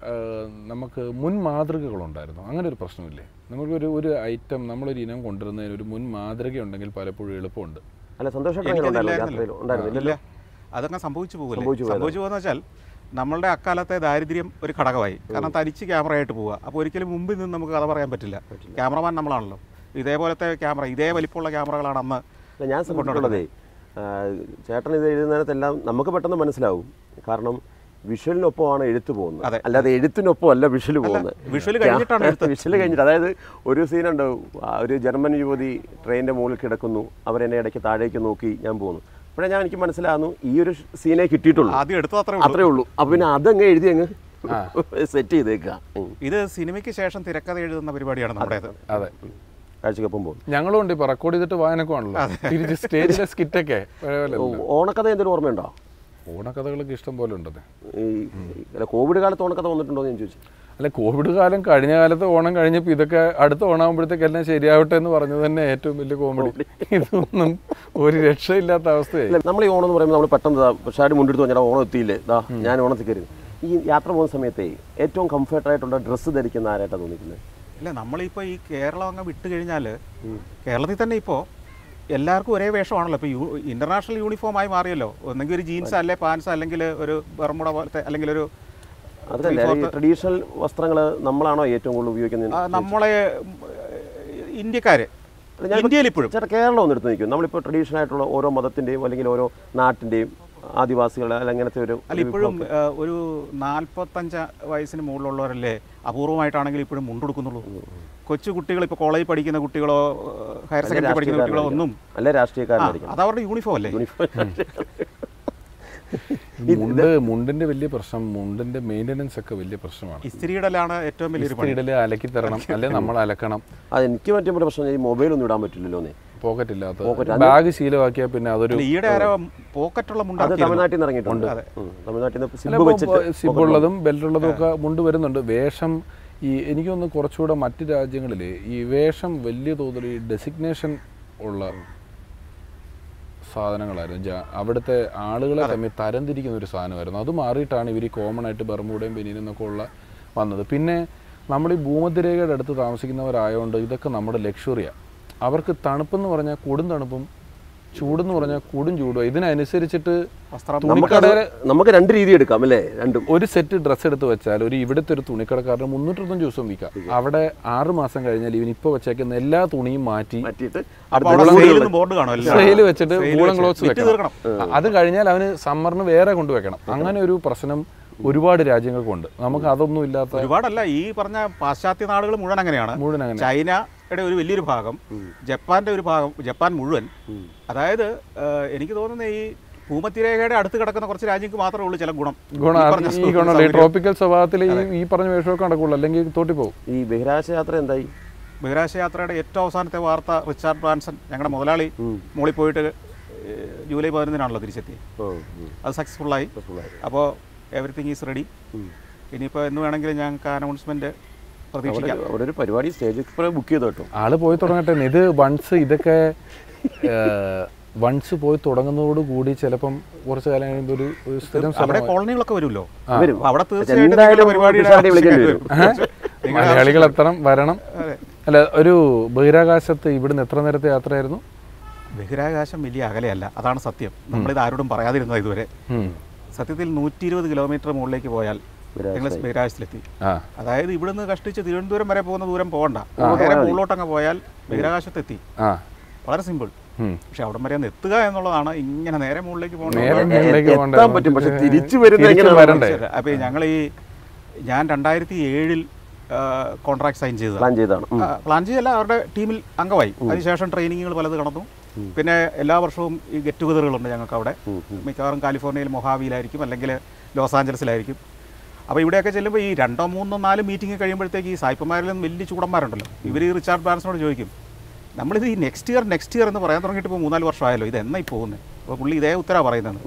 നമുക്ക് മുൻ മാതൃകകളുണ്ടായിരുന്നു അങ്ങനെ ഒരു പ്രശ്നമില്ലേ നമുക്കൊരു ഒരു ഐറ്റം നമ്മളൊരു ഇനം കൊണ്ടുവരുന്നതിന് ഒരു മുൻ മാതൃക ഉണ്ടെങ്കിൽ പലപ്പോഴും എളുപ്പമുണ്ട് അല്ല സന്തോഷമായിട്ട് അങ്ങനെ ഉണ്ടായിരുന്നു യാത്രയിൽ ഉണ്ടായിരുന്നു ഇല്ല അതങ്ങ് സംഭവിച്ചു പോകുമല്ലേ സംഭവിച്ചു പോയതാ. സംഭവിച്ചു പോകുന്ന വെച്ചാൽ നമ്മളുടെ അക്കാലത്തെ ദാരിദ്ര്യം ഒരു ഘടകമായി കാരണം തനിച്ച് ക്യാമറ ആയിട്ട് പോവുക അപ്പോൾ ഒരിക്കലും മുമ്പിൽ നിന്ന് നമുക്ക് കഥ പറയാൻ പറ്റില്ല ക്യാമറമാൻ നമ്മളാണല്ലോ ഇതേപോലത്തെ ക്യാമറ ഇതേ വലിപ്പമുള്ള ക്യാമറകളാണ് അന്ന് അല്ല, ഞാൻ ശ്രദ്ധിച്ചിട്ടുള്ളതേ ആ, ചേട്ടൻ ഇത് എഴുതുന്നതിനകത്തെല്ലാം നമുക്ക് പെട്ടെന്ന് മനസ്സിലാവും കാരണം വിഷ്വലിനൊപ്പമാണ് എഴുത്ത് പോകുന്നത് അതെ. അല്ലാതെ എഴുത്തിനൊപ്പം അല്ല വിഷ്വൽ പോകുന്നത് visual കഴിഞ്ഞിട്ടാണ് എഴുത്ത്. വിഷ്വൽ കഴിഞ്ഞിട്ട് അതായത് ഒരു സീനുണ്ട് ആ, ഒരു ജർമ്മൻ യുവതി ട്രെയിനിന്റെ മുകളിൽ കിടക്കുന്നു അവരെന്നെ ഇടയ്ക്ക് താഴേക്ക് നോക്കി ഞാൻ പോകുന്നു അപ്പോഴേ ഞാൻ എനിക്ക് മനസ്സിലാകുന്നു ഈ ഒരു സീനെ കിട്ടിയിട്ടുള്ളൂ ആദ്യം എടുത്തത് അത്രേ ഉള്ളൂ അത്രേ ഉള്ളൂ അപ്പൊ പിന്നെ അതങ്ങ് എഴുതി അങ്ങ് സെറ്റ് ചെയ്തേക്കുക ഉം. ഇത് സിനിമയ്ക്ക് ശേഷം തിരക്കഥ എഴുതുന്ന പരിപാടിയാണ് നമ്മുടേത് അതെ കാഴ്ചക്കൊപ്പം പോകും ഞങ്ങളും ഉണ്ട് ഇപ്പൊ റെക്കോർഡ് ചെയ്തിട്ട് വായനൊക്കെ ആണല്ലോ തിരിച്ച് സ്റ്റേജിലെ സ്കിറ്റൊക്കെ പഴയ പോലെ അല്ല. ഓണക്കഥ എന്തെങ്കിലും ഓർമ്മയുണ്ടോ ഓണക്കഥകളൊക്കെ ഇഷ്ടം പോലെ ഉണ്ടെന്നേ ഈ അല്ല കോവിഡ് കാലത്ത് ഓണക്കഥ വന്നിട്ടുണ്ടോ എന്ന് ഞാൻ ചോദിച്ചു അല്ല കോവിഡ് കാലം കഴിഞ്ഞ കാലത്ത് ഓണം കഴിഞ്ഞപ്പോൾ ഇതൊക്കെ അടുത്ത ഓണാകുമ്പോഴത്തേക്ക് എല്ലാം ശരിയാവട്ടെ എന്ന് പറഞ്ഞത് തന്നെ ഏറ്റവും വലിയ കോമഡി ഇതൊന്നും ഒരു രക്ഷയില്ലാത്ത അവസ്ഥയായി അല്ല നമ്മൾ ഈ ഓണം എന്ന് പറയുമ്പോൾ നമ്മൾ പെട്ടെന്ന് ദാ ഷാഡ് മുണ്ടെടുത്ത് പറഞ്ഞാൽ ഓണം എത്തിയില്ലേ ദാ ഞാൻ ഓണത്തിൽ കയറി ഈ യാത്ര പോകുന്ന സമയത്തേ ഏറ്റവും കംഫർട്ടായിട്ടുള്ള ഡ്രസ്സ് ധരിക്കുന്ന ആരായിട്ടാണ് തോന്നിക്കുന്നത് ഇല്ല നമ്മളിപ്പോൾ ഈ കേരളം അങ്ങ് വിട്ട് കഴിഞ്ഞാൽ കേരളത്തിൽ തന്നെ ഇപ്പോൾ എല്ലാവർക്കും ഒരേ വേഷമാണല്ലോ ഇപ്പോൾ യൂ ഇൻ്റർനാഷണൽ യൂണിഫോമായി മാറിയല്ലോ ഒന്നെങ്കിൽ ഒരു ജീൻസ് അല്ലെ പാൻസ് അല്ലെങ്കിൽ ഒരു ബർമുട പോലത്തെ അല്ലെങ്കിൽ ഒരു അതല്ല ഈ ട്രഡീഷണൽ വസ്ത്രങ്ങൾ നമ്മളാണോ ഏറ്റവും കൂടുതൽ ഉപയോഗിക്കുന്നത് ആ, നമ്മളെ ഉം, ഇന്ത്യക്കാര് ഇന്ത്യയിൽ ഇപ്പോഴും ചേട്ടാ കേരളം ഒന്ന് എടുത്ത് നിൽക്കും നമ്മളിപ്പോൾ ട്രഡീഷണൽ ആയിട്ടുള്ള ഓരോ മതത്തിൻ്റെയും അല്ലെങ്കിൽ ഓരോ നാട്ടിൻ്റെയും ആദിവാസികൾ അല്ലെങ്കിൽ അങ്ങനത്തെ ഒരു അല്ല ഇപ്പോഴും ആ, ഒരു നാൽപ്പത്തഞ്ച് വയസ്സിന് മുകളിലുള്ളവരല്ലേ അപൂർവമായിട്ടാണെങ്കിൽ ഇപ്പോഴും മുണ്ടെടുക്കുന്നുള്ളൂ കൊച്ചു കുട്ടികൾ ഇപ്പോൾ കോളേജിൽ പഠിക്കുന്ന കുട്ടികളോ ഹയർ സെക്കൻഡറി പഠിക്കുന്ന കുട്ടികളോ ഒന്നും അല്ല ആ, രാഷ്ട്രീയക്കാരനായിരിക്കണം അത് അവരുടെ യൂണിഫോം അല്ലേ മുണ്ട് മുണ്ടിന്റെ വലിയ പ്രശ്നം മുണ്ടിന്റെ മെയിൻ്റനൻസ് ഒക്കെ വലിയ പ്രശ്നമാണ് ഇസ്തിരിയിടലാണ് ഏറ്റവും വലിയൊരു പണി ഇടല് അലക്കി തരണം അല്ലെ നമ്മൾ അലക്കണം അത് എനിക്ക് പറ്റിയ ഒരു പ്രശ്നം ഈ മൊബൈൽ ഒന്നും ഇടാൻ പറ്റില്ലല്ലോ എന്നേ പോക്കറ്റ് ഇല്ലാത്ത ബാഗ് ശീലമാക്കിയാൽ പിന്നെ അതൊരു അല്ല, ഈയിടെ ആരോ പോക്കറ്റുള്ള അത് മുണ്ടാക്കി തമിഴ്നാട്ടിൽ നിന്ന് ഇറങ്ങിയിട്ടുണ്ട് ഉം. തമിഴ്നാട്ടിൽ നിന്ന് സിബ് അല്ല, വെച്ചിട്ട് ഇപ്പൊ സിബുള്ളതും ബെൽറ്റുള്ളതും ഒക്കെ മുണ്ട് വരുന്നുണ്ട് വേഷം ഈ എനിക്കൊന്ന് കുറച്ചുകൂടെ മറ്റ് രാജ്യങ്ങളിൽ ഈ വേഷം വലിയ തോതിൽ ഈ ഡെസിഗ്നേഷൻ ഉള്ള സാധനങ്ങളായിരുന്നു ജാ- അവിടുത്തെ ആളുകളെ തമ്മിൽ തരംതിരിക്കുന്ന ഒരു സാധനമായിരുന്നു അത് മാറിയിട്ടാണ് ഇവർ കോമൺ ആയിട്ട് ബർമൂടയും ബെനീനും എന്നൊക്കെ ഉള്ള വന്നത് പിന്നെ നമ്മൾ ഈ ഭൂമധ്യരേഖയുടെ അടുത്ത് താമസിക്കുന്നവരായതുകൊണ്ട് ഇതൊക്കെ നമ്മുടെ ലക്ഷറിയാണ് അവർക്ക് തണുപ്പെന്ന് പറഞ്ഞാൽ കൊടും തണുപ്പും ചൂടെന്ന് പറഞ്ഞാൽ കൂടും ചൂടും ഇതിനനുസരിച്ചിട്ട് വസ്ത്രം നമുക്കത് നമുക്ക് രണ്ട് രീതി എടുക്കാം അല്ലേ രണ്ടും ഒരു സെറ്റ് ഡ്രസ്സ് എടുത്ത് വെച്ചാൽ ഒരു ഇവിടുത്തെ ഒരു തുണിക്കടക്കാരന് മുന്നൂറ്റൊന്നും ദിവസം വിൽക്കാം അവിടെ ആറ് മാസം കഴിഞ്ഞാൽ ഇവൻ ഇപ്പോൾ വെച്ചേക്കുന്ന എല്ലാ തുണിയും മാറ്റി മാറ്റിയിട്ട് അപ്പോൾ അവിടെ സെയിലെന്ന് ബോർഡ് കാണും എല്ലാം. സെയിൽ വെച്ചിട്ട് Sale വൂളൻ വെച്ച് ക്ലോത്ത്സ് വിറ്റ് വെക്കണം തീർക്കണം. അത് കഴിഞ്ഞാൽ അവന് സമ്മറിന് വേറെ കൊണ്ടുവെക്കണം അങ്ങനെ ഒരു പ്രശ്നം ഒരുപാട് രാജ്യങ്ങൾക്കുണ്ട് നമുക്ക് അതൊന്നും ഇല്ലാത്ത ഒരുപാടല്ല ഈ പറഞ്ഞ പാശ്ചാത്യ നാടുകൾ മുഴുവൻ അങ്ങനെയാണ് മുഴുവൻ അങ്ങനെ ചൈനയുടെ ഒരു വലിയൊരു ഭാഗം ജപ്പാന്റെ ഒരു ഭാഗം ജപ്പാൻ മുഴുവൻ അതായത് ഏഹ്, എനിക്ക് തോന്നുന്നത് ഈ ഭൂമധ്യരേഖയുടെ അടുത്ത് കിടക്കുന്ന കുറച്ച് രാജ്യങ്ങൾക്ക് മാത്രമേ ഉള്ളൂ ചില ഗുണം ഗുണം ഈ പറഞ്ഞ ഈ ഗുണമല്ല ഈ ട്രോപ്പിക്കൽ സ്വഭാവത്തിൽ ഈ ഈ പറഞ്ഞ വേഷമൊക്കെ നടക്കുള്ളൂ അല്ലെങ്കിൽ തോട്ടി പോകും ഈ ബഹിരാകാശ യാത്ര എന്തായി ബഹിരാശ യാത്രയുടെ ഏറ്റവും അവസാനത്തെ വാർത്ത റിച്ചാർഡ് ബ്രാൻസൺ ഞങ്ങളുടെ മുതലാളി മോളിൽ പോയിട്ട് ഏഹ്, ജൂലൈ പതിനൊന്നിനാണല്ലോ തിരിച്ചെത്തി ഓ, ഉം. അത് സക്സസ്ഫുള്ളായി അപ്പോൾ എവറിത്തിങ് ഈസ് റെഡി ഇനിയിപ്പോൾ എന്ന് വേണമെങ്കിലും ഞങ്ങൾക്ക് അനൗൺസ്മെന്റ് പ്രതീക്ഷിക്കാം അവിടെ ഒരു പരിപാടി സ്റ്റേജ് ബുക്ക് ചെയ്തു കേട്ടോ ആള് പോയി തുടങ്ങട്ടെ ഇത് വൺസ് ഇതൊക്കെ വൺസ് പോയി തുടങ്ങുന്നതോട് കൂടി ചിലപ്പം കുറച്ച് കാലം കഴിയുമ്പോൾ ഒരു ഒരു സ്ഥിരം അവിടെ സ്ഥലമായി കോളനികളൊക്കെ വരുമല്ലോ വരും അപ്പോൾ അവിടെ പക്ഷെ തീർച്ചയായിട്ടും എന്തായാലും നിങ്ങളുടെ പരിപാടിയുടെ തുഷാറിനെ വിളിക്കേണ്ടി വരും ആവശ്യം മലയാളികൾ എത്തണം വരണം അല്ല ഒരു ബഹിരാകാശത്ത് ഇവിടുന്ന് എത്ര നേരത്തെ യാത്രയായിരുന്നു ബഹിരാകാശം വലിയ അകലെയല്ല അതാണ് സത്യം നമ്മളിത് ആരോടും പറയാതിരുന്നത് ഇതുവരെ ഉം. സത്യത്തിൽ നൂറ്റി ഇരുപത് കിലോമീറ്റർ മുകളിലേക്ക് പോയാൽ നിങ്ങൾ ബഹിരാകാശത്തിലെത്തി ആ അതായത് ഇവിടുന്ന് കഷ്ടിച്ച് തിരുവനന്തപുരം വരെ പോകുന്ന ദൂരം പോകണ്ട നേരെ മുകളിലോട്ടങ്ങ് പോയാൽ ബഹിരാകാശത്തെത്തി ആ വളരെ സിമ്പിൾ ഉം. പക്ഷെ അവിടെ വരെ ഒന്ന് എത്തുക എന്നുള്ളതാണ് ഇങ്ങനെ നേരെ മുകളിലേക്ക് നേരെ പോകേണ്ടത് മുകളിലേക്ക് എത്താൻ പോകണ്ടേ? പറ്റും പക്ഷെ നമുക്ക് തിരിച്ചു വരുന്നത് തിരിച്ച് എങ്ങനെയാണ് വരണ്ടേ അപ്പോൾ ഞങ്ങൾ ഈ ഞാൻ രണ്ടായിരത്തി ഏഴിൽ കോൺട്രാക്ട് സൈൻ ചെയ്തത് പ്ലാൻ ചെയ്താണ് ഉം. പ്ലാൻ ചെയ്തല്ല അവരുടെ ടീമിൽ അംഗമായി അതിനുശേഷം ട്രെയിനിങ്ങുകൾ പലത് കടന്നു പിന്നെ എല്ലാ വർഷവും ഈ ഗെറ്റ് ടുഗതറുകളുണ്ട് ഞങ്ങൾക്ക് അവിടെ മിക്കവാറും കാലിഫോർണിയയിൽ മൊഹാവിയിലായിരിക്കും അല്ലെങ്കിൽ ലോസ് ആഞ്ചലസിലായിരിക്കും അപ്പോൾ ഇവിടെയൊക്കെ ചെല്ലുമ്പോൾ ഈ രണ്ടോ മൂന്നോ നാല് മീറ്റിംഗ് കഴിയുമ്പോഴത്തേക്ക് ഈ സായിപ്പന്മാരിലും വലിയ ചൂടന്മാരുണ്ടല്ലോ ഇവർ ഈ റിച്ചാർഡ് ബാൻസിനോട് ചോദിക്കും നമ്മളിത് ഈ നെക്സ്റ്റ് ഇയർ നെക്സ്റ്റ് ഇയർ എന്ന് പറയാൻ തുടങ്ങിയിട്ട് ഇപ്പോൾ മൂന്നാല് വർഷമായല്ലോ ഇത് എന്നായി പോകുന്നത് അപ്പോൾ പുള്ളി ഇതേ ഉത്തരവാണ് പറയുന്നത്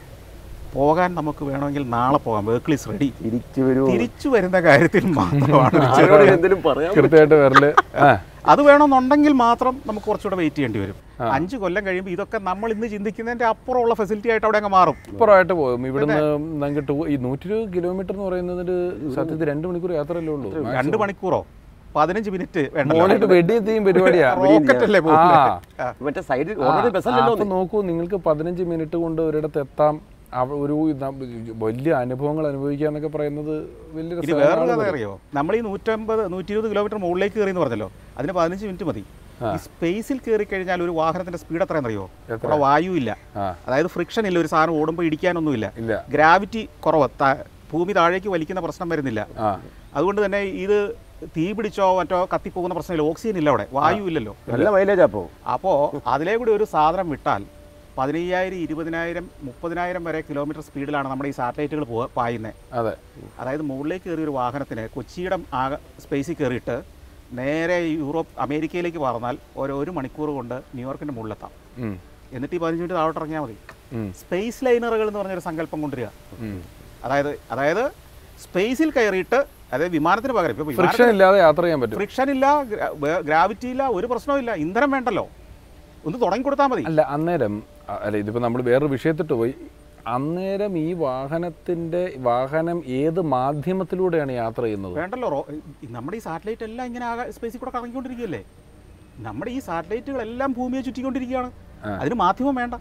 പോകാൻ നമുക്ക് വേണമെങ്കിൽ നാളെ പോകാം വേർക്ക്ലീസ് റെഡി തിരിച്ചു വരുമോ തിരിച്ചു വരുന്ന കാര്യത്തിൽ മാത്രമാണ് ആരോട് എന്തെങ്കിലും പറയാം കൃത്യമായിട്ട് വരല് ആ അത് വേണമെന്നുണ്ടെങ്കിൽ മാത്രം നമുക്ക് കുറച്ചുകൂടെ വെയിറ്റ് ചെയ്യേണ്ടി വരും അഞ്ച് കൊല്ലം കഴിയുമ്പോൾ ഇതൊക്കെ നമ്മൾ ഇന്ന് ചിന്തിക്കുന്നതിന്റെ അപ്പുറമുള്ള ഫെസിലിറ്റി ആയിട്ട് അവിടെ അങ്ങ് മാറും അപ്പുറമായിട്ട് പോകും ഇവിടുന്ന് നമുക്ക് ടൂ ഈ നൂറ്റി ഇരുപത് കിലോമീറ്റർ എന്ന് പറയുന്നത് സത്യത്തിൽ രണ്ട് മണിക്കൂർ യാത്രയല്ലേ ഉള്ളൂ രണ്ട് മണിക്കൂറോ പതിനഞ്ച് മിനിറ്റ് മോനിട്ട് വെടിയെത്തിയും പരിപാടിയാ റോക്കറ്റ് അല്ലേ ആ പോകുന്നത് മറ്റേ സൈഡിൽ ഓൾറെഡി ബസ്സല്ലല്ലോ അപ്പൊ നോക്കൂ നിങ്ങൾക്ക് പതിനഞ്ച് മിനിറ്റ് കൊണ്ട് ഒരിടത്ത് എത്താം അവ- ഒരു ന- വലിയ അനുഭവങ്ങൾ അനുഭവിക്കുക എന്നൊക്കെ പറയുന്നത് വലിയ ഇനി രസകരമാണ് വേറൊരു കഥ പോലും. അറിയോ നമ്മൾ ഈ നൂറ്റമ്പത് നൂറ്റി ഇരുപത് കിലോമീറ്റർ മുകളിലേക്ക് കയറി എന്ന് പറഞ്ഞല്ലോ അതിന് പതിനഞ്ച് മിനിറ്റ് മതി ഈ സ്പേസിൽ കയറി കഴിഞ്ഞാൽ ഒരു വാഹനത്തിന്റെ സ്പീഡ് എത്രയെന്ന് അറിയോ അവിടെ വായു ഇല്ല ആ. അതായത് ഫ്രിക്ഷൻ ഇല്ല ഒരു സാധനം ഓടുമ്പോൾ ഇടിക്കാനൊന്നുമില്ല ഇല്ല ഗ്രാവിറ്റി കുറവ് താ- ഭൂമി താഴേക്ക് വലിക്കുന്ന പ്രശ്നം വരുന്നില്ല ആ അതുകൊണ്ട് തന്നെ ഇത് തീ പിടിച്ചോ മറ്റോ കത്തിപ്പോകുന്ന പ്രശ്നമില്ല ഓക്സിജൻ ഇല്ല അവിടെ വായു ഇല്ലല്ലോ നല്ല മൈലേജ് അപ്പോ അപ്പോൾ അതിലേ കൂടി ഒരു സാധനം വിട്ടാൽ പതിനയ്യായിരം ഇരുപതിനായിരം മുപ്പതിനായിരം വരെ കിലോമീറ്റർ സ്പീഡിലാണ് നമ്മുടെ ഈ സാറ്റലൈറ്റുകൾ പോ പായുന്നത് അതെ അതായത് മുകളിലേക്ക് കയറിയ ഒരു വാഹനത്തിന് കൊച്ചിയുടെ ആകെ സ്പേസിൽ കയറിയിട്ട് നേരെ യൂറോപ്പ് അമേരിക്കയിലേക്ക് പറന്നാൽ ഒരു ഒരു മണിക്കൂർ കൊണ്ട് ന്യൂയോർക്കിൻ്റെ മുകളിലെത്താം ഉം. എന്നിട്ട് ഈ പതിനഞ്ച് മിനിറ്റ് താഴോട്ട് ഇറങ്ങിയാൽ മതി ഉം. സ്പേസ് ലൈനറുകൾ എന്ന് പറഞ്ഞൊരു സങ്കല്പം കൊണ്ടുവരിക ഉം. അതായത് അതായത് സ്പേസിൽ കയറിയിട്ട് അതായത് വിമാനത്തിന് പകരം ഇപ്പോൾ ഫ്രിക്ഷൻ ഇല്ലാതെ യാത്ര ചെയ്യാൻ പറ്റും ഫ്രിക്ഷൻ ഇല്ല ഗ്രാവിറ്റി ഇല്ല ഒരു പ്രശ്നവും ഇല്ല ഇന്ധനം വേണ്ടല്ലോ ഒന്ന് തുടങ്ങി കൊടുത്താൽ മതി അല്ല അന്നേരം അ- അല്ല ഇതിപ്പോൾ നമ്മൾ വേറൊരു വിഷയത്തിട്ട് പോയി അന്നേരം ഈ വാഹനത്തിന്റെ വാഹനം ഏത് മാധ്യമത്തിലൂടെയാണ് യാത്ര ചെയ്യുന്നത് വേണ്ടല്ലോ റോ- ഈ നമ്മുടെ ഈ സാറ്റലൈറ്റ് എല്ലാം ഇങ്ങനെ ആകാ സ്പേസിൽ കൂടെ കറങ്ങിക്കൊണ്ടിരിക്കുകയല്ലേ നമ്മുടെ ഈ സാറ്റലൈറ്റുകളെല്ലാം ഭൂമിയെ ചുറ്റിക്കൊണ്ടിരിക്കുകയാണ് അതിന് മാധ്യമം വേണ്ട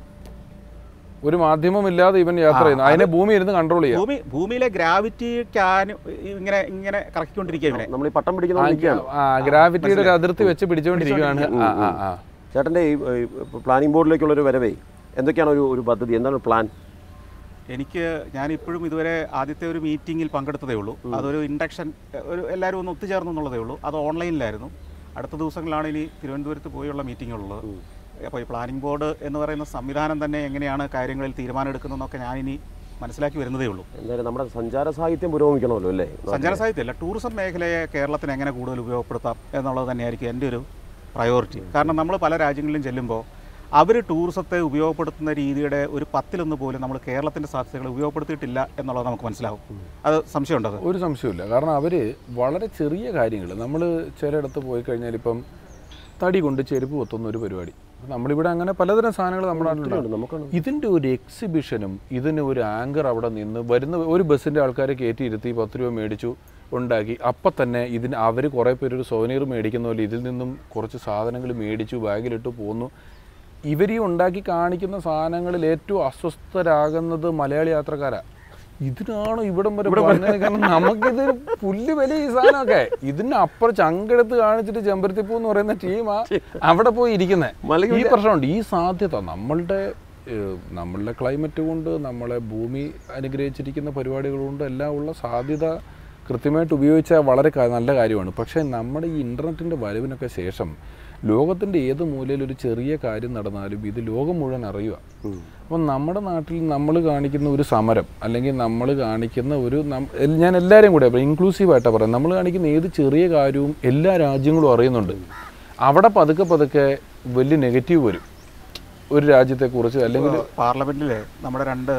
ഒരു മാധ്യമമില്ലാതെ ഇവൻ യാത്ര ചെയ്യുന്നു അതിനെ ഭൂമി ഇരുന്ന് കൺട്രോൾ ചെയ്യാം ഭൂമി ഭൂമിയിലെ ഗ്രാവിറ്റി ക്യാൻ ഇങ്ങനെ ഇങ്ങനെ കറക്കിക്കൊണ്ടിരിക്കുക ഇവനെ നമ്മൾ ഈ പട്ടം പിടിക്കുന്ന നിൽക്കുകയാണ് ആ ഗ്രാവിറ്റിയുടെ ഒരു അതിർത്തി വെച്ച് പിടിച്ചുകൊണ്ടിരിക്കുകയാണ് ആ ആ ആ ചേട്ടൻ്റെ ഈ പ്ലാനിംഗ് ബോർഡിലേക്കുള്ള ഒരു വരവേ എന്തൊക്കെയാണ് ഒരു ഒരു പദ്ധതി എന്താണ് പ്ലാൻ എനിക്ക് ഞാൻ ഇപ്പോഴും ഇതുവരെ ആദ്യത്തെ ഒരു മീറ്റിങ്ങിൽ പങ്കെടുത്തതേ ഉള്ളൂ അതൊരു ഇൻഡക്ഷൻ ഒരു എല്ലാവരും ഒന്ന് ഒത്തുചേർന്നു എന്നുള്ളതേ ഉള്ളൂ അത് ഓൺലൈനിലായിരുന്നു അടുത്ത ദിവസങ്ങളാണ് ഇനി തിരുവനന്തപുരത്ത് പോയുള്ള മീറ്റിംഗ് ഉള്ളത് അപ്പോൾ ഈ പ്ലാനിംഗ് ബോർഡ് എന്ന് പറയുന്ന സംവിധാനം തന്നെ എങ്ങനെയാണ് കാര്യങ്ങളിൽ തീരുമാനം എടുക്കുന്നതെന്നൊക്കെ ഞാനിനി മനസ്സിലാക്കി വരുന്നതേ ഉള്ളൂ എന്തായാലും നമ്മുടെ സഞ്ചാര സാഹിത്യം പുരോഗമിക്കണമല്ലോ അല്ലേ സഞ്ചാര സാഹിത്യമല്ല ടൂറിസം മേഖലയെ കേരളത്തിന് എങ്ങനെ കൂടുതൽ ഉപയോഗപ്പെടുത്താം എന്നുള്ളത് തന്നെയായിരിക്കും എൻ്റെ ഒരു പ്രയോറിറ്റി കാരണം നമ്മൾ പല രാജ്യങ്ങളിലും ചെല്ലുമ്പോൾ അവർ ടൂറിസത്തെ ഉപയോഗപ്പെടുത്തുന്ന രീതിയുടെ ഒരു പത്തിലൊന്ന് പോലും നമ്മൾ കേരളത്തിൻ്റെ സാധ്യതകൾ ഉപയോഗപ്പെടുത്തിയിട്ടില്ല എന്നുള്ളത് നമുക്ക് മനസ്സിലാവും അത് സംശയമുണ്ടോ അത് ഒരു സംശയമില്ല കാരണം അവർ വളരെ ചെറിയ കാര്യങ്ങൾ നമ്മൾ ചിലയിടത്ത് പോയി കഴിഞ്ഞാൽ ഇപ്പം തടി കൊണ്ട് ചെരുപ്പ് കൊത്തുന്ന ഒരു പരിപാടി നമ്മളിവിടെ അങ്ങനെ പലതരം സാധനങ്ങൾ നമ്മുടെ നാട്ടിലുണ്ട് നമുക്കാണ് ഇതിൻ്റെ ഒരു എക്സിബിഷനും ഇതിന് ഒരു ആങ്കർ അവിടെ നിന്ന് വരുന്ന ഒരു ബസ്സിൻ്റെ ആൾക്കാരെ കയറ്റി ഇരുത്തി പത്ത് രൂപ മേടിച്ചു ഉണ്ടാക്കി അപ്പം തന്നെ ഇതിന് അവർ കുറേ പേര് ഒരു സോനീർ മേടിക്കുന്ന പോലെ ഇതിൽ നിന്നും കുറച്ച് സാധനങ്ങൾ മേടിച്ചു ബാഗിലിട്ട് പോന്നു ഇവർ ഈ ഉണ്ടാക്കി കാണിക്കുന്ന സാധനങ്ങളിൽ ഏറ്റവും അസ്വസ്ഥരാകുന്നത് മലയാളി യാത്രക്കാരാണ് ഇതിനാണോ ഇവിടം വരെ വന്നത് കാരണം നമുക്കിത് പുല്ല് വില ഈ സാധനമൊക്കെ ഇതിന് അപ്പുറം ചങ്കെടുത്ത് കാണിച്ചിട്ട് ചെമ്പരത്തിപ്പൂ എന്ന് പറയുന്ന ടീമാ അവിടെ പോയി ഇരിക്കുന്നത് ഈ പ്രശ്നമുണ്ട് ഈ സാധ്യത നമ്മളുടെ ഏഹ്, നമ്മളുടെ ക്ലൈമറ്റ് കൊണ്ട് നമ്മളെ ഭൂമി അനുഗ്രഹിച്ചിരിക്കുന്ന പരിപാടികൾ കൊണ്ട് എല്ലാം ഉള്ള സാധ്യത കൃത്യമായിട്ട് ഉപയോഗിച്ചാൽ വളരെ ക- നല്ല കാര്യമാണ് പക്ഷേ നമ്മുടെ ഈ ഇൻ്റർനെറ്റിൻ്റെ വരവിനൊക്കെ ശേഷം ലോകത്തിൻ്റെ ഏത് മൂലയിൽ ഒരു ചെറിയ കാര്യം നടന്നാലും ഇത് ലോകം മുഴുവൻ അറിയുക അപ്പം നമ്മുടെ നാട്ടിൽ നമ്മൾ കാണിക്കുന്ന ഒരു സമരം അല്ലെങ്കിൽ നമ്മൾ കാണിക്കുന്ന ഒരു നം- എൽ- ഞാൻ എല്ലാവരെയും കൂടെ ഇൻക്ലൂസീവായിട്ടാണ് പറയുന്നത് നമ്മൾ കാണിക്കുന്ന ഏത് ചെറിയ കാര്യവും എല്ലാ രാജ്യങ്ങളും അറിയുന്നുണ്ട് അവിടെ പതുക്കെ പതുക്കെ വലിയ നെഗറ്റീവ് വരും ഒരു രാജ്യത്തെക്കുറിച്ച് അല്ലെങ്കിൽ പാർലമെന്റിൽ നമ്മുടെ രണ്ട്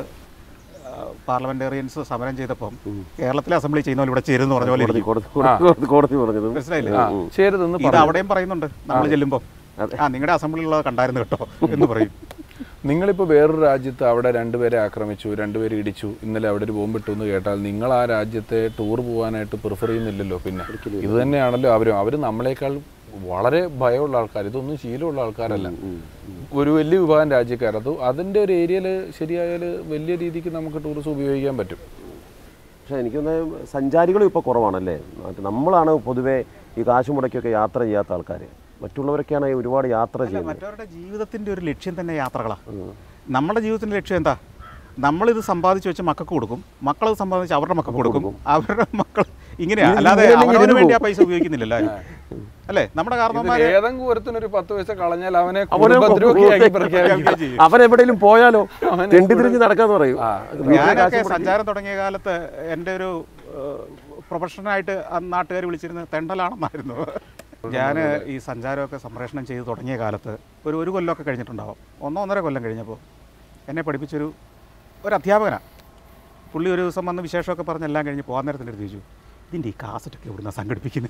പാർലമെന്റേറിയൻസ് സമരം ചെയ്തപ്പം കേരളത്തിലെ അസംബ്ലി ചെയ്യുന്ന പോലെ ഇവിടെ ചേരുന്നു പറഞ്ഞ പോലെ കോടതി ഇരിക്കും. കോടതി കോടതി കോടതി പറഞ്ഞത് മനസ്സിലായില്ലേ ആ ചേരുതെന്ന് ഇത് പറഞ്ഞു അവിടെയും പറയുന്നുണ്ട് നമ്മൾ ചെല്ലുമ്പോൾ ആ നിങ്ങളുടെ അസംബ്ലിയിലുള്ളത് കണ്ടായിരുന്നു കേട്ടോ എന്ന് പറയും നിങ്ങളിപ്പോൾ വേറൊരു രാജ്യത്ത് അവിടെ രണ്ടുപേരെ ആക്രമിച്ചു രണ്ടുപേരെ ഇടിച്ചു ഇന്നലെ അവിടെ ഒരു ബോംബിട്ടു എന്ന് കേട്ടാൽ നിങ്ങൾ ആ രാജ്യത്തെ ടൂർ പോകാനായിട്ട് പ്രിഫർ ചെയ്യുന്നില്ലല്ലോ പിന്നെ ഇത് തന്നെയാണല്ലോ അവരും അവർ നമ്മളെക്കാൾ വളരെ ഭയമുള്ള ആൾക്കാർ ഇതൊന്നും ശീലമുള്ള ആൾക്കാരല്ല ഒരു വലിയ വിഭാഗം രാജ്യക്കാർ അത് അതിൻ്റെ ഒരു ഏരിയയിൽ ശരിയായാൽ വലിയ രീതിക്ക് നമുക്ക് ടൂറിസം ഉപയോഗിക്കാൻ പറ്റും പക്ഷേ എനിക്ക് തോന്നുന്നത് സഞ്ചാരികളും ഇപ്പോൾ കുറവാണല്ലേ നാട്ടിൽ നമ്മളാണ് പൊതുവേ ഈ കാശ് മുടക്കിയൊക്കെ യാത്ര ചെയ്യാത്ത ആൾക്കാർ മറ്റുള്ളവരൊക്കെയാണ് ഈ ഒരുപാട് യാത്ര ചെയ്യുന്നത് മറ്റവരുടെ ജീവിതത്തിൻ്റെ ഒരു ലക്ഷ്യം തന്നെ യാത്രകളാണ് നമ്മുടെ ജീവിതത്തിൻ്റെ ലക്ഷ്യം എന്താ നമ്മളിത് സമ്പാദിച്ചു വെച്ച് മക്കൾക്ക് കൊടുക്കും മക്കളത് സമ്പാദിച്ച് അവരുടെ മക്കൾക്ക് കൊടുക്കും അവരുടെ മക്കൾ ഇങ്ങനെയാ ഇത് അല്ലാതെ ഇങ്ങനെ അവനവന് ഇരുന്ന് വേണ്ടി ആ പൈസ ഉപയോഗിക്കുന്നില്ലല്ലോ ആരും. അല്ലേ നമ്മുടെ കാരണവന്മാർ ഏതെങ്കിലും ഒരുത്തിനൊരു പത്ത് പൈസ കളഞ്ഞാൽ അവനെ അവനെ കുടുംബദ്രോഹിയാക്കി പ്രഖ്യാപിക്കും അവൻ എവിടെയെങ്കിലും പോയാലോ തെണ്ടി തിരിഞ്ഞ് നടക്കാന്ന് പറയും ഞാനൊക്കെ സഞ്ചാരം തുടങ്ങിയ കാലത്ത് എൻ്റെ ഒരു പ്രൊഫഷനായിട്ട് നാട്ടുകാർ വിളിച്ചിരുന്നത് തെണ്ടലാണെന്നായിരുന്നു ഞാൻ ഈ സഞ്ചാരമൊക്കെ സംപ്രേഷണം ചെയ്ത് തുടങ്ങിയ കാലത്ത് ഒരു ഒരു കൊല്ലമൊക്കെ കഴിഞ്ഞിട്ടുണ്ടാവും ഒന്നോ ഒന്നര കൊല്ലം കഴിഞ്ഞപ്പോൾ എന്നെ പഠിപ്പിച്ചൊരു ഒരു അധ്യാപകനാണ് പുള്ളി ഒരു ദിവസം വന്ന് വിശേഷമൊക്കെ പറഞ്ഞ് എല്ലാം കഴിഞ്ഞ് പോകാൻ നേരത്തിൻ്റെ അടുത്ത് ചോദിച്ചു ഇതിൻ്റെ ഈ കാസറ്റൊക്കെ എവിടുന്ന സംഘടിപ്പിക്കുന്നത്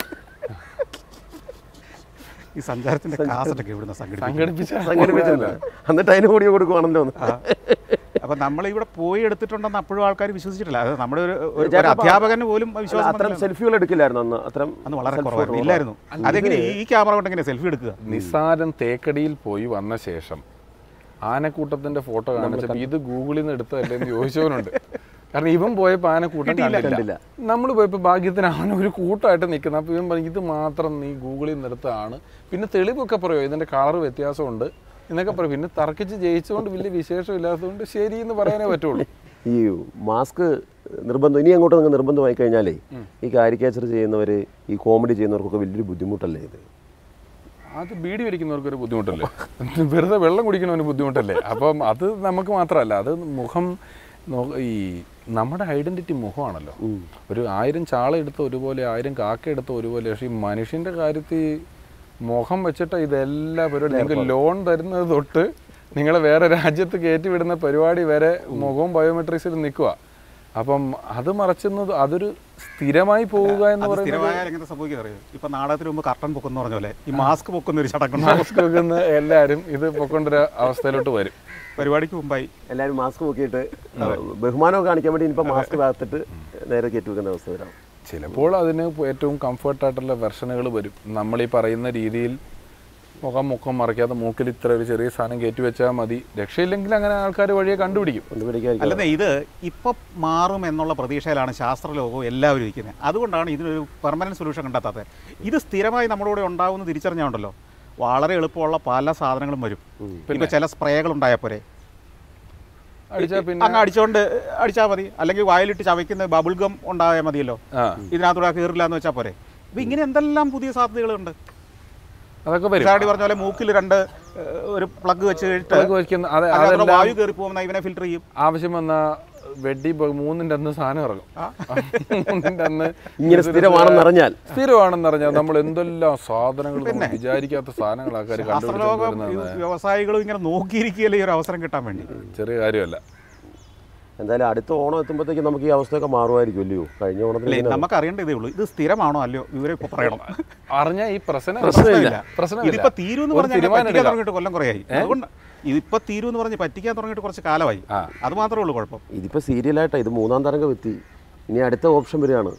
ഈ സഞ്ചാരത്തിൻ്റെ കാസറ്റൊക്കെ എവിടുന്ന സംഘടിപ്പിക്കുന്നത് സംഘടിപ്പിച്ച സംഘടിപ്പിച്ചില്ല എന്നിട്ട് അതിന് കൂടി കൊടുക്കുവാണല്ലോ എന്ന്. അപ്പൊ നമ്മൾ ഇവിടെ പോയി എടുത്തിട്ടുണ്ടെന്ന് അപ്പോഴും ആൾക്കാർ വിശ്വസിച്ചിട്ടില്ല അത് നമ്മുടെ ഒരു ഒരു- ഒരു ചേട്ടാ, അധ്യാപകന് പോലും അല്ല, വിശ്വാസം അത്തരം വന്നില്ല. സെൽഫികൾ എടുക്കില്ലായിരുന്നു അന്ന് അത്തരം അന്ന് വളരെ selfie കുറവായിരുന്നു photo ഇല്ലായിരുന്നു അതെങ്ങനെ ഈ ക്യാമറ കൊണ്ട് എങ്ങനെ സെൽഫി എടുക്കുക നിസാരം തേക്കടിയിൽ പോയി വന്ന ശേഷം ആനക്കൂട്ടത്തിന്റെ ഫോട്ടോ കാണിച്ചപ്പോൾ ഇത് ഗൂഗിളിൽ നിന്ന് എടുത്തതല്ലേ എന്ന് ചോദിച്ചവനുണ്ട് കാരണം ഇവൻ പോയപ്പോൾ ആനക്കൂട്ടം കണ്ടില്ല. കണ്ടില്ല നമ്മൾ പോയപ്പോൾ ഭാഗ്യത്തിന് അവൻ ഒരു കൂട്ടമായിട്ട് നിൽക്കുന്നത് അപ്പോൾ ഇവൻ പറഞ്ഞു ഇത് മാത്രം നീ ഗൂഗിളിൽ നിന്ന് എടുത്തതാണ് പിന്നെ തെളിവൊക്കെ പറയുമോ ഇതിന്റെ കളർ വ്യത്യാസമുണ്ട് എന്നൊക്കെ പറയും പിന്നെ തർക്കിച്ച് ജയിച്ചുകൊണ്ട് വലിയ വിശേഷമില്ലാത്തതുകൊണ്ട് ശരി എന്ന് പറയാനേ പറ്റുള്ളൂ ഈ മാസ്ക് നിർബന്ധം ഇനി അങ്ങോട്ട് നിങ്ങൾ നിർബന്ധമായി കഴിഞ്ഞാലേ ഈ കാരിക്കേച്ചർ ചെയ്യുന്നവർ ഈ കോമഡി ചെയ്യുന്നവർക്കൊക്കെ വലിയൊരു ബുദ്ധിമുട്ടല്ലേ ഇത് അത് ബീഡി വലിക്കുന്നവർക്കൊരു ബുദ്ധിമുട്ടല്ലേ വെറുതെ വെള്ളം കുടിക്കണവന് ബുദ്ധിമുട്ടല്ലേ അപ്പം അത് നമുക്ക് മാത്രമല്ല അത് മുഖം നോ- ഈ നമ്മുടെ ഐഡന്റിറ്റി മുഖമാണല്ലോ ഒരു ആയിരം ചാള എടുത്ത ഒരുപോലെ ആയിരം കാക്ക എടുത്ത ഒരുപോലെ പക്ഷേ ഈ മനുഷ്യന്റെ കാര്യത്തിൽ മുഖം വെച്ചിട്ട് ഇതെല്ലാ പരിപാടി നിങ്ങൾക്ക് ലോൺ തരുന്നത് തൊട്ട് നിങ്ങളെ വേറെ രാജ്യത്ത് കയറ്റി വിടുന്ന പരിപാടി വരെ മുഖവും ബയോമെട്രിക്സിൽ നിൽക്കുക അപ്പം അത് മറച്ചുന്നത് അതൊരു സ്ഥിരമായി പോവുക എന്ന് അത് പറയുന്നത് സ്ഥിരമായാൽ എങ്ങനെ സംഭവിക്കുന്നത് അറിയോ ഇപ്പൊ നാടകത്തിന് മുമ്പ് കർട്ടൻ പൊക്കുന്ന പറഞ്ഞ പോലെ ഈ മാസ്ക് പൊക്കുന്ന ഒരു ചടങ്ങുണ്ട് മാസ്ക് വെക്കുന്ന എല്ലാവരും ഇത് പൊക്കൊണ്ടൊരു അവസ്ഥയിലോട്ട് വരും പരിപാടിക്ക് മുമ്പായി എല്ലാവരും മാസ്ക് നോക്കിയിട്ട് ബഹുമാനമൊക്കെ കാണിക്കാൻ വേണ്ടി ഇനിയിപ്പോൾ മാസ്ക് താത്തിട്ട് നേരെ കയറ്റി വെക്കുന്ന അവസ്ഥ വരാം ചിലപ്പോൾ അതിന് ഏറ്റവും കംഫർട്ടായിട്ടുള്ള വെർഷനുകൾ വരും നമ്മൾ ഈ പറയുന്ന രീതിയിൽ മുഖം മുഖം മറയ്ക്കാതെ മൂക്കിൽ ഇത്ര ഒരു ചെറിയ സാധനം കയറ്റി വെച്ചാൽ മതി രക്ഷയില്ലെങ്കിൽ അങ്ങനെ ആൾക്കാർ വഴിയെ കണ്ടുപിടിക്കും കണ്ടുപിടിക്കാതിരിക്കും അല്ലെന്നേ ഇത് ഇപ്പം മാറും എന്നുള്ള പ്രതീക്ഷയിലാണ് ശാസ്ത്രലോകവും എല്ലാവരും ഇരിക്കുന്നത് അതുകൊണ്ടാണ് ഇതിനൊരു പെർമനന്റ് സൊല്യൂഷൻ കണ്ടെത്താത്തത് ഇത് സ്ഥിരമായി നമ്മുടെ കൂടെ ഉണ്ടാവുമെന്ന് തിരിച്ചറിഞ്ഞുണ്ടല്ലോ വളരെ എളുപ്പമുള്ള പല സാധനങ്ങളും വരും ഇപ്പൊ ചില സ്പ്രേകൾ ഉണ്ടായാൽ പോരെ അടിച്ചാൽ പിന്നെ അങ്ങ് അടിച്ചോണ്ട് അടിച്ചാൽ മതി അല്ലെങ്കിൽ വായിലിട്ട് ചവയ്ക്കുന്ന ബബിൾ ഗം ഉണ്ടായാൽ മതിയല്ലോ ആ ഇതിനകത്തൂടെ കയറില്ല എന്ന് വെച്ചാൽ പോരെ ഇപ്പൊ ഇങ്ങനെ എന്തെല്ലാം പുതിയ സാധ്യതകളുണ്ട് അതൊക്കെ വരും സാടി പറഞ്ഞ പോലെ മൂക്കിൽ രണ്ട് ഏഹ്, ഒരു പ്ലഗ് വെച്ച് കഴിഞ്ഞിട്ട് അതൊക്കെ വയ്ക്കുന്ന അതെ അതിനകത്തൂടെ അതെല്ലാം വായു കയറി പോകുന്ന ഇവനെ ഫിൽറ്റർ ചെയ്യും ആവശ്യം വന്ന വെഡി ബ- മൂന്നിന്റെ അന്ന് സാധനം ഇറങ്ങും മൂന്നിന്റെ അന്ന് ഇങ്ങനെ സ്ഥിരമാണെന്നറിഞ്ഞാൽ സ്ഥിരമാണെന്നറിഞ്ഞാൽ നമ്മൾ എന്തെല്ലാം സാധനങ്ങൾ നമ്മൾ വിചാരിക്കാത്ത സാധനങ്ങൾ ആൾക്കാർ ശാസ്ത്രലോകം കണ്ടുപിടിച്ചു ഈ വ്യവസായികളും ഇങ്ങനെ നോക്കിയിരിക്കുകയല്ലേ ഈ ഒരു അവസരം കിട്ടാൻ വേണ്ടി ചെറിയ കാര്യമല്ല എന്തായാലും അടുത്ത ഓണം എത്തുമ്പോഴത്തേക്ക് നമുക്ക് ഈ അവസ്ഥയൊക്കെ മാറുമായിരിക്കും അല്ലയോ കഴിഞ്ഞ ഓണത്തിന് അല്ലേ ഇങ്ങനെ നമുക്ക് അറിയേണ്ടതേ ഉള്ളൂ ഇത് സ്ഥിരമാണോ അല്ലയോ വിവരം ഇപ്പൊ പറയണം അറിഞ്ഞ ഈ പ്രശ്നം പ്രശ്നമില്ല. പ്രശ്നമില്ല ഇതിപ്പോ തീരുമെന്ന് ഒരു പറഞ്ഞാൽ തീരുമാനം പറ്റിക്കാൻ എടുക്കാം. തുടങ്ങിയിട്ട് കൊല്ലം കുറയായി അതുകൊണ്ട് ഇതിപ്പോ തീരുമെന്ന് പറഞ്ഞ് പറ്റിക്കാൻ തുടങ്ങിയിട്ട് കുറച്ച് കാലമായി ആ. അത് മാത്രമേ ഉള്ളൂ കുഴപ്പം ഇതിപ്പോൾ സീരിയലായിട്ടാണ് ഇത് മൂന്നാം തരംഗം എത്തി ഇനി അടുത്ത ഓപ്ഷൻ വരികയാണ്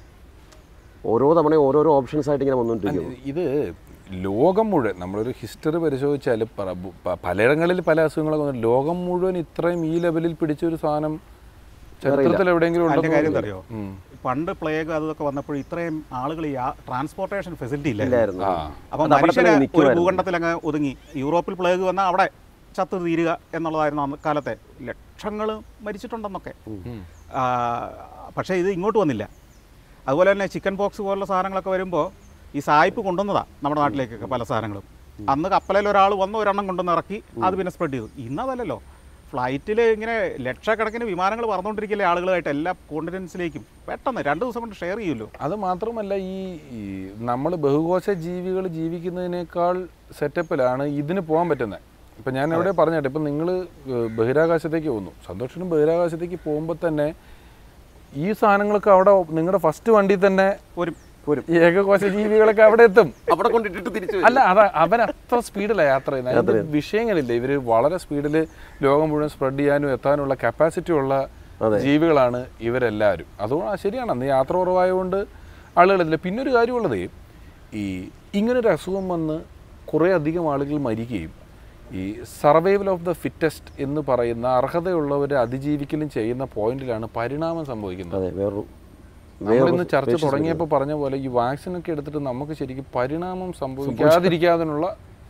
ഓരോ തവണയും ഓരോരോ ഓപ്ഷൻസ് ആയിട്ട് ഇങ്ങനെ വന്നുകൊണ്ടിരിക്കുന്നു ഇത് ലോകം മുഴുവൻ നമ്മളൊരു ഹിസ്റ്ററി പരിശോധിച്ചാൽ പ- പ- പലയിടങ്ങളിൽ പല അസുഖങ്ങളൊക്കെ വന്നു ലോകം മുഴുവൻ ഇത്രയും ഈ ലെവലിൽ പിടിച്ച ഒരു സാധനം ചരിത്രത്തിൽ എവിടെയെങ്കിലും അതിന്റെ കാര്യം ഉണ്ടോ അറിയോ പണ്ട് പ്ലേഗ് അതൊക്കെ വന്നപ്പോൾ ഇത്രയും ആളുകൾ ഈ ട്രാൻസ്പോർട്ടേഷൻ ഫെസിലിറ്റി ഇല്ലായിരുന്നു ഇല്ലായിരുന്നു ആ അപ്പം അത് അവിടെ മനുഷ്യന് തന്നെ ഒരു നിൽക്കുമായിരുന്നു. ഭൂഖണ്ഡത്തിൽ അങ്ങ് ഒതുങ്ങി യൂറോപ്പിൽ പ്ലേഗ് വന്നാൽ അവിടെ ചത്തു തീരുക എന്നുള്ളതായിരുന്നു അന്ന് കാലത്തെ ലക്ഷങ്ങൾ മരിച്ചിട്ടുണ്ടെന്നൊക്കെ ആ, പക്ഷേ ഇത് ഇങ്ങോട്ട് വന്നില്ല അതുപോലെ തന്നെ ചിക്കൻ പോക്സ് പോലുള്ള സാധനങ്ങളൊക്കെ വരുമ്പോൾ ഈ സായിപ്പ് കൊണ്ടുവന്നതാ നമ്മുടെ നാട്ടിലേക്കൊക്കെ പല സാധനങ്ങളും അന്ന് കപ്പലിൽ ഒരാൾ വന്ന് ഒരെണ്ണം കൊണ്ടുവന്ന് ഇറക്കി അത് പിന്നെ സ്പ്രെഡ് ചെയ്തു ഇന്നതല്ലല്ലോ ഫ്ലൈറ്റിൽ ഇങ്ങനെ ലക്ഷക്കണക്കിന് വിമാനങ്ങൾ പറന്നുകൊണ്ടിരിക്കില്ലേ ആളുകളായിട്ട് എല്ലാ കോണ്ടിനെൻസിലേക്കും പെട്ടെന്ന് രണ്ട് ദിവസം കൊണ്ട് ഷെയർ ചെയ്യുമല്ലോ അത് മാത്രമല്ല ഈ നമ്മൾ ബഹുകോശ ജീവികൾ ജീവിക്കുന്നതിനേക്കാൾ സെറ്റപ്പിലാണ് ഇതിന് പോകാൻ പറ്റുന്നത് ഇപ്പം ഞാൻ എവിടെ പറഞ്ഞിട്ട് ഇപ്പം നിങ്ങൾ ബഹിരാകാശത്തേക്ക് പോകുന്നു സന്തോഷനും ബഹിരാകാശത്തേക്ക് പോകുമ്പോൾ തന്നെ ഈ സാധനങ്ങളൊക്കെ അവിടെ നിങ്ങളുടെ ഫസ്റ്റ് വണ്ടി തന്നെ ഒരു പോരും ഏകകോശ ജീവികളൊക്കെ അവിടെ എത്തും അവിടെ കൊണ്ടിട്ടിട്ട് തിരിച്ചു അല്ല അതാ അവൻ അത്ര സ്പീഡിലാണ് യാത്ര ചെയ്യുന്നത് അതിന്റെ വിഷയങ്ങളില്ല ഇവര് വളരെ സ്പീഡിൽ ലോകം മുഴുവൻ സ്പ്രെഡ് ചെയ്യാനും എത്താനുള്ള കപ്പാസിറ്റി ഉള്ള ജീവികളാണ് ഇവരെല്ലാവരും അതുകൊണ്ട് ശരിയാണ് അന്ന് യാത്ര കുറവായതുകൊണ്ട് ആളുകളില്ല പിന്നെ ഒരു കാര്യമുള്ളത് ഈ ഇങ്ങനൊരു അസുഖം വന്ന് കുറേ അധികം ആളുകൾ മരിക്കുകയും ഈ സർവൈവൽ ഓഫ് ദ ഫിറ്റസ്റ്റ് എന്ന് പറയുന്ന അർഹതയുള്ളവരെ അതിജീവിക്കലും ചെയ്യുന്ന പോയിന്റിലാണ് പരിണാമം സംഭവിക്കുന്നത് അതെ വേറൊരു നമ്മളിന്ന് ചർച്ച തുടങ്ങിയപ്പോൾ പറഞ്ഞ പോലെ ഈ വാക്സിൻ ഒക്കെ എടുത്തിട്ട് നമുക്ക് ശരിക്കും പരിണാമം സംഭവിക്കാതിരിക്കാതിനുള്ള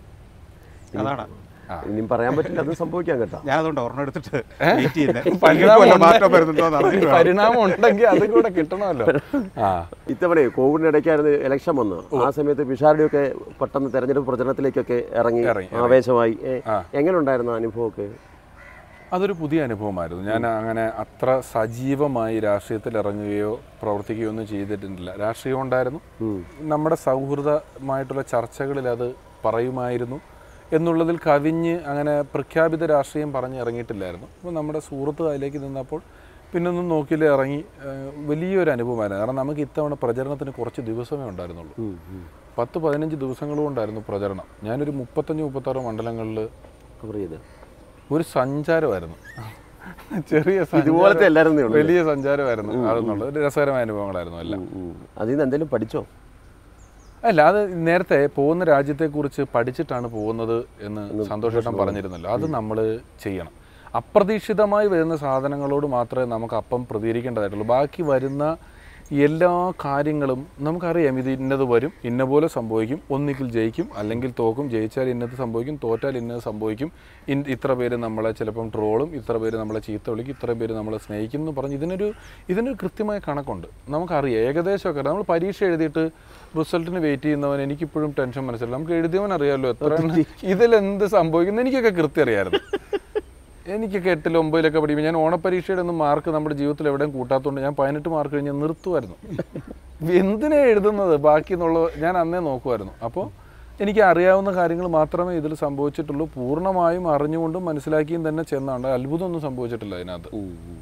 അതാണ് ഇനിയും പറയാൻ പറ്റില്ല അത് സംഭവിക്കാൻ കേട്ടോ ഞാനതുകൊണ്ട് ഒരെണ്ണം എടുത്തിട്ട് വെയിറ്റ് ചെയ്യുന്നത് പരിണാമം വല്ല മാറ്റം ഉണ്ട്. വരുന്നുണ്ടോ എന്ന് അറിഞ്ഞിട്ട് വേണം. പരിണാമം ഉണ്ടെങ്കിൽ അതും കൂടെ കിട്ടണമല്ലോ ആ ഇത്തവണ കോവിഡിന് ഇടയ്ക്കായിരുന്നു ഇലക്ഷൻ വന്നു ആ സമയത്ത് പിഷാരടിയൊക്കെ പെട്ടെന്ന് തെരഞ്ഞെടുപ്പ് പ്രചരണത്തിലേക്കൊക്കെ ഇറങ്ങി ഇറങ്ങി, ആവേശമായി ഏ, ആ. എങ്ങനെ ഉണ്ടായിരുന്നു അനുഭവമൊക്കെ അതൊരു പുതിയ അനുഭവമായിരുന്നു ഞാൻ അങ്ങനെ അത്ര സജീവമായി രാഷ്ട്രീയത്തിൽ ഇറങ്ങുകയോ പ്രവർത്തിക്കുകയോ ഒന്നും ചെയ്തിട്ടില്ല രാഷ്ട്രീയം ഉണ്ടായിരുന്നു നമ്മുടെ സൗഹൃദമായിട്ടുള്ള ചർച്ചകളിൽ അത് പറയുമായിരുന്നു എന്നുള്ളതിൽ കവിഞ്ഞ് അങ്ങനെ പ്രഖ്യാപിത രാഷ്ട്രീയം പറഞ്ഞ് ഇറങ്ങിയിട്ടില്ലായിരുന്നു അപ്പോൾ നമ്മുടെ സുഹൃത്ത് അതിലേക്ക് നിന്നപ്പോൾ പിന്നൊന്നും നോക്കിയില്ല ഇറങ്ങി ഏഹ് വലിയൊരു അനുഭവമായിരുന്നു കാരണം നമുക്ക് ഇത്തവണ പ്രചരണത്തിന് കുറച്ച് ദിവസമേ ഉണ്ടായിരുന്നുള്ളൂ പത്ത് പതിനഞ്ച് ദിവസങ്ങൾ കൊണ്ടായിരുന്നു പ്രചരണം ഞാനൊരു മുപ്പത്തഞ്ച് മുപ്പത്താറ് മണ്ഡലങ്ങളിൽ കവർ ചെയ്ത് ഒരു സഞ്ചാരമായിരുന്നു ചെറിയ സഞ്ചാരം. ഇതുപോലത്തെ എല്ലാവരും നീ ഉണ്ട്. വലിയ സഞ്ചാരമായിരുന്നു അതെന്നുള്ളത് ഒരു രസകരമായ അനുഭവങ്ങളായിരുന്നു എല്ലാം ഉം. അതിൽ നിന്ന് എന്തെങ്കിലും പഠിച്ചോ അല്ല അത് നേരത്തെ പോകുന്ന രാജ്യത്തെക്കുറിച്ച് പഠിച്ചിട്ടാണ് പോകുന്നത് എന്ന് സന്തോഷേട്ടൻ പറഞ്ഞിരുന്നല്ലോ അത് നമ്മൾ ചെയ്യണം അപ്രതീക്ഷിതമായി വരുന്ന സാധനങ്ങളോട് മാത്രമേ നമുക്ക് അപ്പം പ്രതികരിക്കേണ്ടതായിട്ടുള്ളൂ ബാക്കി വരുന്ന എല്ലാ കാര്യങ്ങളും നമുക്കറിയാം ഇത് ഇന്നത് വരും ഇന്ന പോലെ സംഭവിക്കും ഒന്നിക്കിൽ ജയിക്കും അല്ലെങ്കിൽ തോക്കും ജയിച്ചാൽ ഇന്നത് സംഭവിക്കും തോറ്റാൽ ഇന്നത് സംഭവിക്കും ഇൻ ഇത്ര പേര് നമ്മളെ ചിലപ്പം ട്രോളും ഇത്ര പേര് നമ്മളെ ചീത്ത വിളിക്കും ഇത്ര പേര് നമ്മളെ സ്നേഹിക്കും എന്ന് പറഞ്ഞ് ഇതിനൊരു ഇതിനൊരു കൃത്യമായ കണക്കുണ്ട് നമുക്കറിയാം ഏകദേശമൊക്കെ നമ്മൾ പരീക്ഷ എഴുതിയിട്ട് റിസൾട്ടിന് വെയിറ്റ് ചെയ്യുന്നവൻ എനിക്കിപ്പോഴും ടെൻഷൻ മനസ്സിലായി നമുക്ക് എഴുതിയവൻ അറിയാമല്ലോ എത്ര ഇതിലെന്ത് സംഭവിക്കുന്നു എനിക്കൊക്കെ കൃത്യം അറിയാമായിരുന്നു എനിക്കൊക്കെ എട്ടിൽ ഒമ്പതിലൊക്കെ പഠിക്കുമ്പോൾ ഞാൻ ഓണപ്പരീക്ഷയുടെ ഒന്നും മാർക്ക് നമ്മുടെ ജീവിതത്തിൽ എവിടെയും കൂട്ടാത്തതുകൊണ്ട് ഞാൻ പതിനെട്ട് മാർക്ക് കഴിഞ്ഞ് നിർത്തുമായിരുന്നു എന്തിനാ എഴുതുന്നത് ബാക്കി എന്നുള്ളത് ഞാൻ അന്നേ നോക്കുമായിരുന്നു അപ്പോൾ എനിക്ക് അറിയാവുന്ന കാര്യങ്ങൾ മാത്രമേ ഇതിൽ സംഭവിച്ചിട്ടുള്ളൂ പൂർണ്ണമായും അറിഞ്ഞുകൊണ്ടും മനസ്സിലാക്കിയും തന്നെ ചെന്നാണ്ട് അത്ഭുതമൊന്നും സംഭവിച്ചിട്ടില്ല അതിനകത്ത്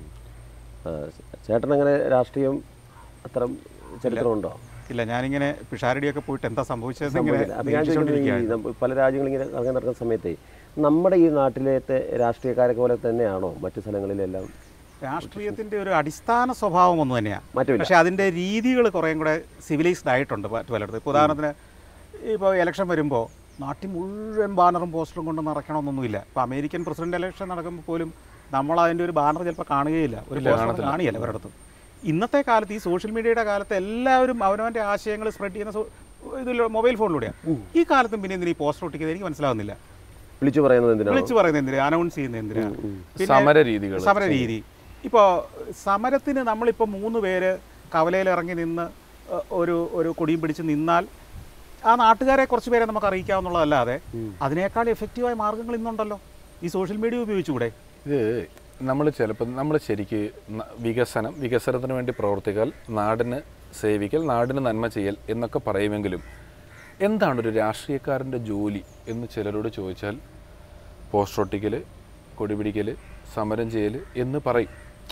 ആ, ചേട്ടൻ അങ്ങനെ രാഷ്ട്രീയം അത്തരം ചരിത്രമുണ്ടോ ഇല്ല ഞാനിങ്ങനെ പിഷാരടിയൊക്കെ പോയിട്ട് എന്താ സംഭവിച്ചതെന്ന് ഇങ്ങനെ സംഭവിച്ചില്ല. അത് ഞാൻ ചോദിക്കുന്നത് ഈ നിരീക്ഷിച്ചുകൊണ്ടിരിക്കുകയാണ്. നമ്മ- പല രാജ്യങ്ങളും ഇങ്ങനെ ഇറങ്ങി നടക്കുന്ന സമയത്തെ നമ്മുടെ ഈ നാട്ടിലത്തെ രാഷ്ട്രീയക്കാരെ പോലെ തന്നെയാണോ മറ്റു സ്ഥലങ്ങളിലെല്ലാം രാഷ്ട്രീയത്തിന്റെ ഒരു അടിസ്ഥാന സ്വഭാവം ഒന്ന് തന്നെയാണ് മാറ്റമില്ല. പക്ഷേ അതിന്റെ രീതികൾ കുറേയും കൂടെ സിവിലൈസ്ഡ് ആയിട്ടുണ്ട് മറ്റു പലയിടത്തും ഇപ്പോൾ ഉദാഹരണത്തിന് ഇപ്പോൾ ഇലക്ഷൻ വരുമ്പോൾ നാട്ടിൽ മുഴുവൻ ബാനറും പോസ്റ്ററും കൊണ്ട് നിറയ്ക്കണമെന്നൊന്നുമില്ല ഇപ്പോൾ അമേരിക്കൻ പ്രസിഡന്റ് ഇലക്ഷൻ നടക്കുമ്പോൾ പോലും നമ്മൾ അതിൻ്റെ ഒരു ബാനർ ചിലപ്പോൾ കാണുകയില്ല ഒരു പോസ്റ്റർ കാണിയല്ല ഒരിടത്തും ഇന്നത്തെ കാലത്ത് ഈ സോഷ്യൽ മീഡിയയുടെ കാലത്ത് എല്ലാവരും അവനവൻ്റെ ആശയങ്ങൾ സ്പ്രെഡ് ചെയ്യുന്ന സോ- ഇതിൽ മൊബൈൽ ഫോണിലൂടെയാണ് ഈ കാലത്തും പിന്നെ എന്തിനാ ഈ പോസ്റ്റർ ഒട്ടിക്കുന്നത് എനിക്ക് മനസ്സിലാവുന്നില്ല വിളിച്ചു പറയുന്നത് എന്തിനാണ് വിളിച്ചു പറയുന്നത് എന്തിനാ അനൗൺസ് ചെയ്യുന്നത് എന്തിനാ പിന്നെ സമര രീതികൾ സമര രീതി ഇപ്പോൾ സമരത്തിന് നമ്മളിപ്പോൾ മൂന്ന് പേര് കവലയിൽ ഇറങ്ങി നിന്ന് ഏഹ്, ഒരു ഒരു കൊടിയും പിടിച്ച് നിന്നാൽ ആ നാട്ടുകാരെ കുറച്ച് പേരെ നമുക്ക് അറിയിക്കാവുന്നതല്ലാതെ അതിനേക്കാൾ എഫക്റ്റീവായ മാർഗ്ഗങ്ങൾ ഇന്നുണ്ടല്ലോ ഈ സോഷ്യൽ മീഡിയ ഉപയോഗിച്ചുകൂടെ ഇത് നമ്മൾ ചിലപ്പോൾ നമ്മൾ ശരിക്ക് ന- വികസനം വികസനത്തിന് വേണ്ടി പ്രവർത്തിക്കൽ നാടിന് സേവിക്കൽ നാടിന് നന്മ ചെയ്യൽ എന്നൊക്കെ പറയുമെങ്കിലും എന്താണ് ഒരു രാഷ്ട്രീയക്കാരൻ്റെ ജോലി എന്ന് ചിലരോട് ചോദിച്ചാൽ പോസ്റ്റർ ഒട്ടിക്കൽ കൊടിപിടിക്കൽ സമരം ചെയ്യൽ എന്ന് പറയും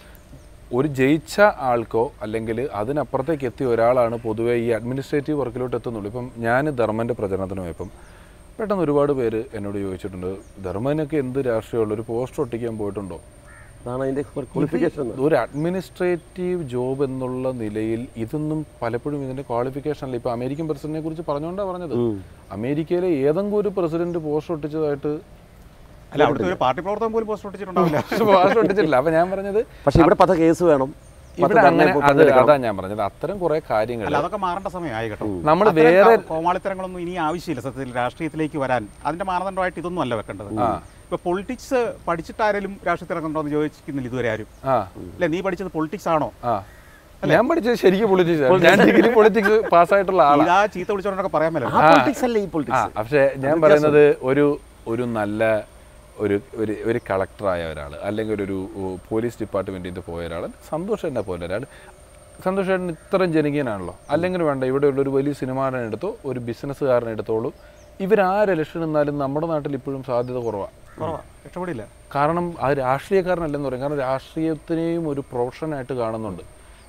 ഒരു ജയിച്ച ആൾക്കോ അല്ലെങ്കിൽ അതിനപ്പുറത്തേക്ക് എത്തിയ ഒരാളാണ് പൊതുവേ ഈ അഡ്മിനിസ്ട്രേറ്റീവ് വർക്കിലോട്ട് എത്തുന്നുള്ളൂ ഇപ്പം ഞാൻ ധർമ്മൻ്റെ പ്രചരണത്തിന് പോയപ്പം പെട്ടെന്ന് ഒരുപാട് പേര് എന്നോട് ചോദിച്ചിട്ടുണ്ട് ധർമ്മനൊക്കെ എന്ത് രാഷ്ട്രീയമുള്ള ഒരു പോസ്റ്റർ ഒട്ടിക്കാൻ പോയിട്ടുണ്ടോ അതാണ് അതിന്റെ ക്വാളിഫിക്കേഷൻ ഒരു അഡ്മിനിസ്ട്രേറ്റീവ് ജോബ് എന്നുള്ള നിലയിൽ ഇതൊന്നും പലപ്പോഴും ഇതിന്റെ ക്വാളിഫിക്കേഷൻ അല്ല ഇപ്പൊ അമേരിക്കൻ പ്രസിഡന്റിനെ കുറിച്ച് പറഞ്ഞുകൊണ്ടാണ് പറഞ്ഞത് അമേരിക്കയിലെ ഏതെങ്കിലും ഒരു പ്രസിഡന്റ് പോസ്റ്റർ ഒട്ടിച്ചതായിട്ട് അല്ല അവിടുത്തെ ഒരു പാർട്ടി പ്രവർത്തനം പോലും പോസ്റ്റ് ഒട്ടിച്ചിട്ടുണ്ടാവില്ല പോസ്റ്റർ ഒട്ടിച്ചിട്ടില്ല അപ്പൊ ഞാൻ പറഞ്ഞത് പക്ഷെ ഇവിടെ പത്ത് കേസ് വേണം ഇവിടെ അങ്ങനെ അത് അതാ ഞാൻ പറഞ്ഞത് അത്തരം കുറെ കാര്യങ്ങൾ അല്ല അതൊക്കെ മാറേണ്ട സമയമായി കേട്ടോ നമ്മൾ അത്തരം വേറെ കോ- കോമാളിത്തരങ്ങളൊന്നും ഇനി ആവശ്യമില്ല സത്യത്തിൽ രാഷ്ട്രീയത്തിലേക്ക് വരാൻ അതിന്റെ മാനദണ്ഡമായിട്ട് ഇതൊന്നും അല്ല വെക്കേണ്ടത് ഇപ്പൊ പൊളിറ്റിക്സ് പഠിച്ചിട്ട് ആരെങ്കിലും രാഷ്ട്രീയത്തിൽ ഇറങ്ങുന്നുണ്ടോ എന്ന് ചോദിക്കുന്നില്ല ഇതുവരെ ആരും ആ അല്ലെ നീ പഠിച്ചത് പൊളിറ്റിക്സ് ആണോ ആ ഞാൻ പഠിച്ചത് ശരിക്കും പൊളിറ്റിക്സ് ഞാൻ ഡിഗ്രി പൊളിറ്റിക്സ് പാസ്സായിട്ടുള്ള ആളാണ് ഇതാ ചീത്ത വിളിച്ചോണ്ടൊക്കെ പറയാൻ മേലോ ആ പൊളിറ്റിക്സ് അല്ലേ ഈ ആ പൊളിറ്റിക്സ് പക്ഷേ ഞാൻ പറയുന്നത് ഒരു ഒരു നല്ല ഒരു ഒരു ഒരു കളക്ടറായ ഒരാൾ അല്ലെങ്കിൽ ഒരു ഒരു പോലീസ് ഡിപ്പാർട്ട്മെൻറ്റിൽ പോയ ഒരാൾ സന്തോഷേട്ടനെ പോലെ ഒരാൾ സന്തോഷേട്ടൻ ഇത്രയും ജനകീയനാണല്ലോ അല്ലെങ്കിൽ വേണ്ട ഇവിടെയുള്ള ഒരു വലിയ സിനിമാടനെ എടുത്തോ ഒരു ബിസിനസ്സുകാരനെ എടുത്തോളൂ ഇവരാര് ഇലക്ഷൻ നിന്നാലും നമ്മുടെ നാട്ടിൽ ഇപ്പോഴും സാധ്യത കുറവാണ് കുറവാ രക്ഷപ്പെടില്ല കാരണം അത് രാഷ്ട്രീയക്കാരനല്ലെന്ന് പറയും കാരണം രാഷ്ട്രീയത്തിനെയും ഒരു പ്രൊഫഷനായിട്ട് കാണുന്നുണ്ട്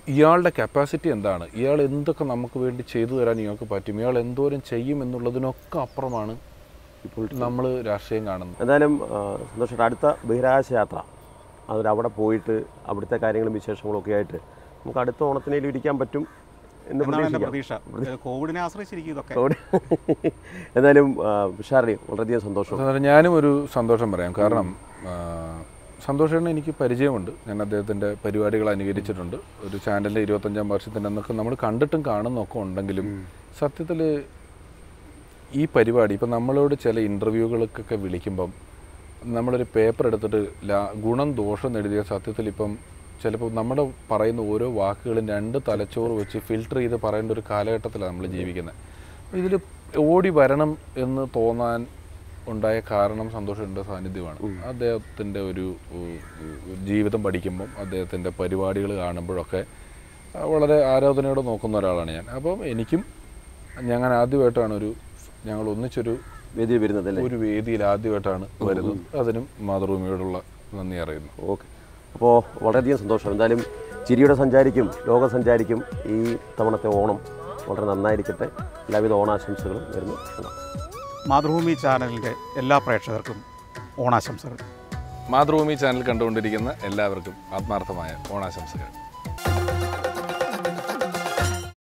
ഇയാളുടെ കപ്പാസിറ്റി എന്താണ് ഇയാൾ എന്തൊക്കെ നമുക്ക് വേണ്ടി ചെയ്തു തരാൻ ഇയാൾക്ക് പറ്റും ഇയാൾ എന്തോരം ചെയ്യും എന്നുള്ളതിനൊക്കെ അപ്പുറമാണ് ഇപ്പോൾ നമ്മൾ രാഷ്ട്രീയം കാണുന്നത് എന്തായാലും ആ, സന്തോഷം അടുത്ത ബഹിരാകാശ യാത്ര അതിൽ അവിടെ പോയിട്ട് അവിടുത്തെ കാര്യങ്ങളും വിശേഷങ്ങളും ഒക്കെ ആയിട്ട് നമുക്ക് അടുത്ത ഓണത്തിനേലും ഇരിക്കാൻ പറ്റും എന്ന് എന്നാണ് എൻ്റെ പ്രതീക്ഷിക്കാം പ്രതീക്ഷ ഇത് കോവിഡിനെ ആശ്രയിച്ചിരിക്കും ഇതൊക്കെ അവിടെ എന്തായാലും ഷാർലി വളരെയധികം സന്തോഷം അതാണ് ഞാനും ഒരു സന്തോഷം പറയാം കാരണം ആ, സന്തോഷേണ്ണ എനിക്ക് പരിചയമുണ്ട് ഞാൻ അദ്ദേഹത്തിൻ്റെ പരിപാടികൾ അനുകരിച്ചിട്ടുണ്ട് ഒരു ചാനലിൻ്റെ ഇരുപത്തഞ്ചാം വർഷത്തിൻ്റെ അന്നൊക്കെ നമ്മൾ കണ്ടിട്ടും കാണുന്നൊക്കെ ഉണ്ടെങ്കിലും സത്യത്തിൽ ഈ പരിപാടി ഇപ്പം നമ്മളോട് ചില ഇൻ്റർവ്യൂകൾക്കൊക്കെ വിളിക്കുമ്പം നമ്മളൊരു പേപ്പർ എടുത്തിട്ട് ലാ ഗുണം ദോഷം എഴുതിയ സത്യത്തിൽ ഇപ്പം ചിലപ്പോൾ നമ്മുടെ പറയുന്ന ഓരോ വാക്കുകളും രണ്ട് തലച്ചോറ് വെച്ച് ഫിൽട്ടർ ചെയ്ത് പറയേണ്ട ഒരു കാലഘട്ടത്തിലാണ് നമ്മൾ ജീവിക്കുന്നത് ഇതിൽ ഓടി വരണം എന്ന് തോന്നാൻ ഉണ്ടായ കാരണം സന്തോഷത്തിൻ്റെ സാന്നിധ്യമാണ് അദ്ദേഹത്തിൻ്റെ ഒരു ഉ- ഉ- ജീവിതം പഠിക്കുമ്പം അദ്ദേഹത്തിൻ്റെ പരിപാടികൾ കാണുമ്പോഴൊക്കെ ആ, വളരെ ആരാധനയോടെ നോക്കുന്ന ഒരാളാണ് ഞാൻ അപ്പം എനിക്കും ഞങ്ങൾ ആദ്യമായിട്ടാണ് ഒരു ഞങ്ങൾ ഒന്നിച്ചൊരു വേദിയിൽ വരുന്നതല്ലേ ഒരു വേദിയിൽ ആദ്യമായിട്ടാണ് വരുന്നത് അതിനും മാതൃഭൂമിയോടുള്ള നന്ദി അറിയുന്നു ഓക്കെ അപ്പോൾ വളരെയധികം സന്തോഷം എന്തായാലും ചിരിയുടെ സഞ്ചാരിക്കും ലോക സഞ്ചാരിക്കും ഈ തവണത്തെ ഓണം വളരെ നന്നായിരിക്കട്ടെ എല്ലാവിധ ഓണാശംസകളും വരുന്നു മാതൃഭൂമി ചാനലിൻ്റെ എല്ലാ പ്രേക്ഷകർക്കും ഓണാശംസകൾ മാതൃഭൂമി ചാനൽ കണ്ടുകൊണ്ടിരിക്കുന്ന എല്ലാവർക്കും ആത്മാർത്ഥമായ ഓണാശംസകൾ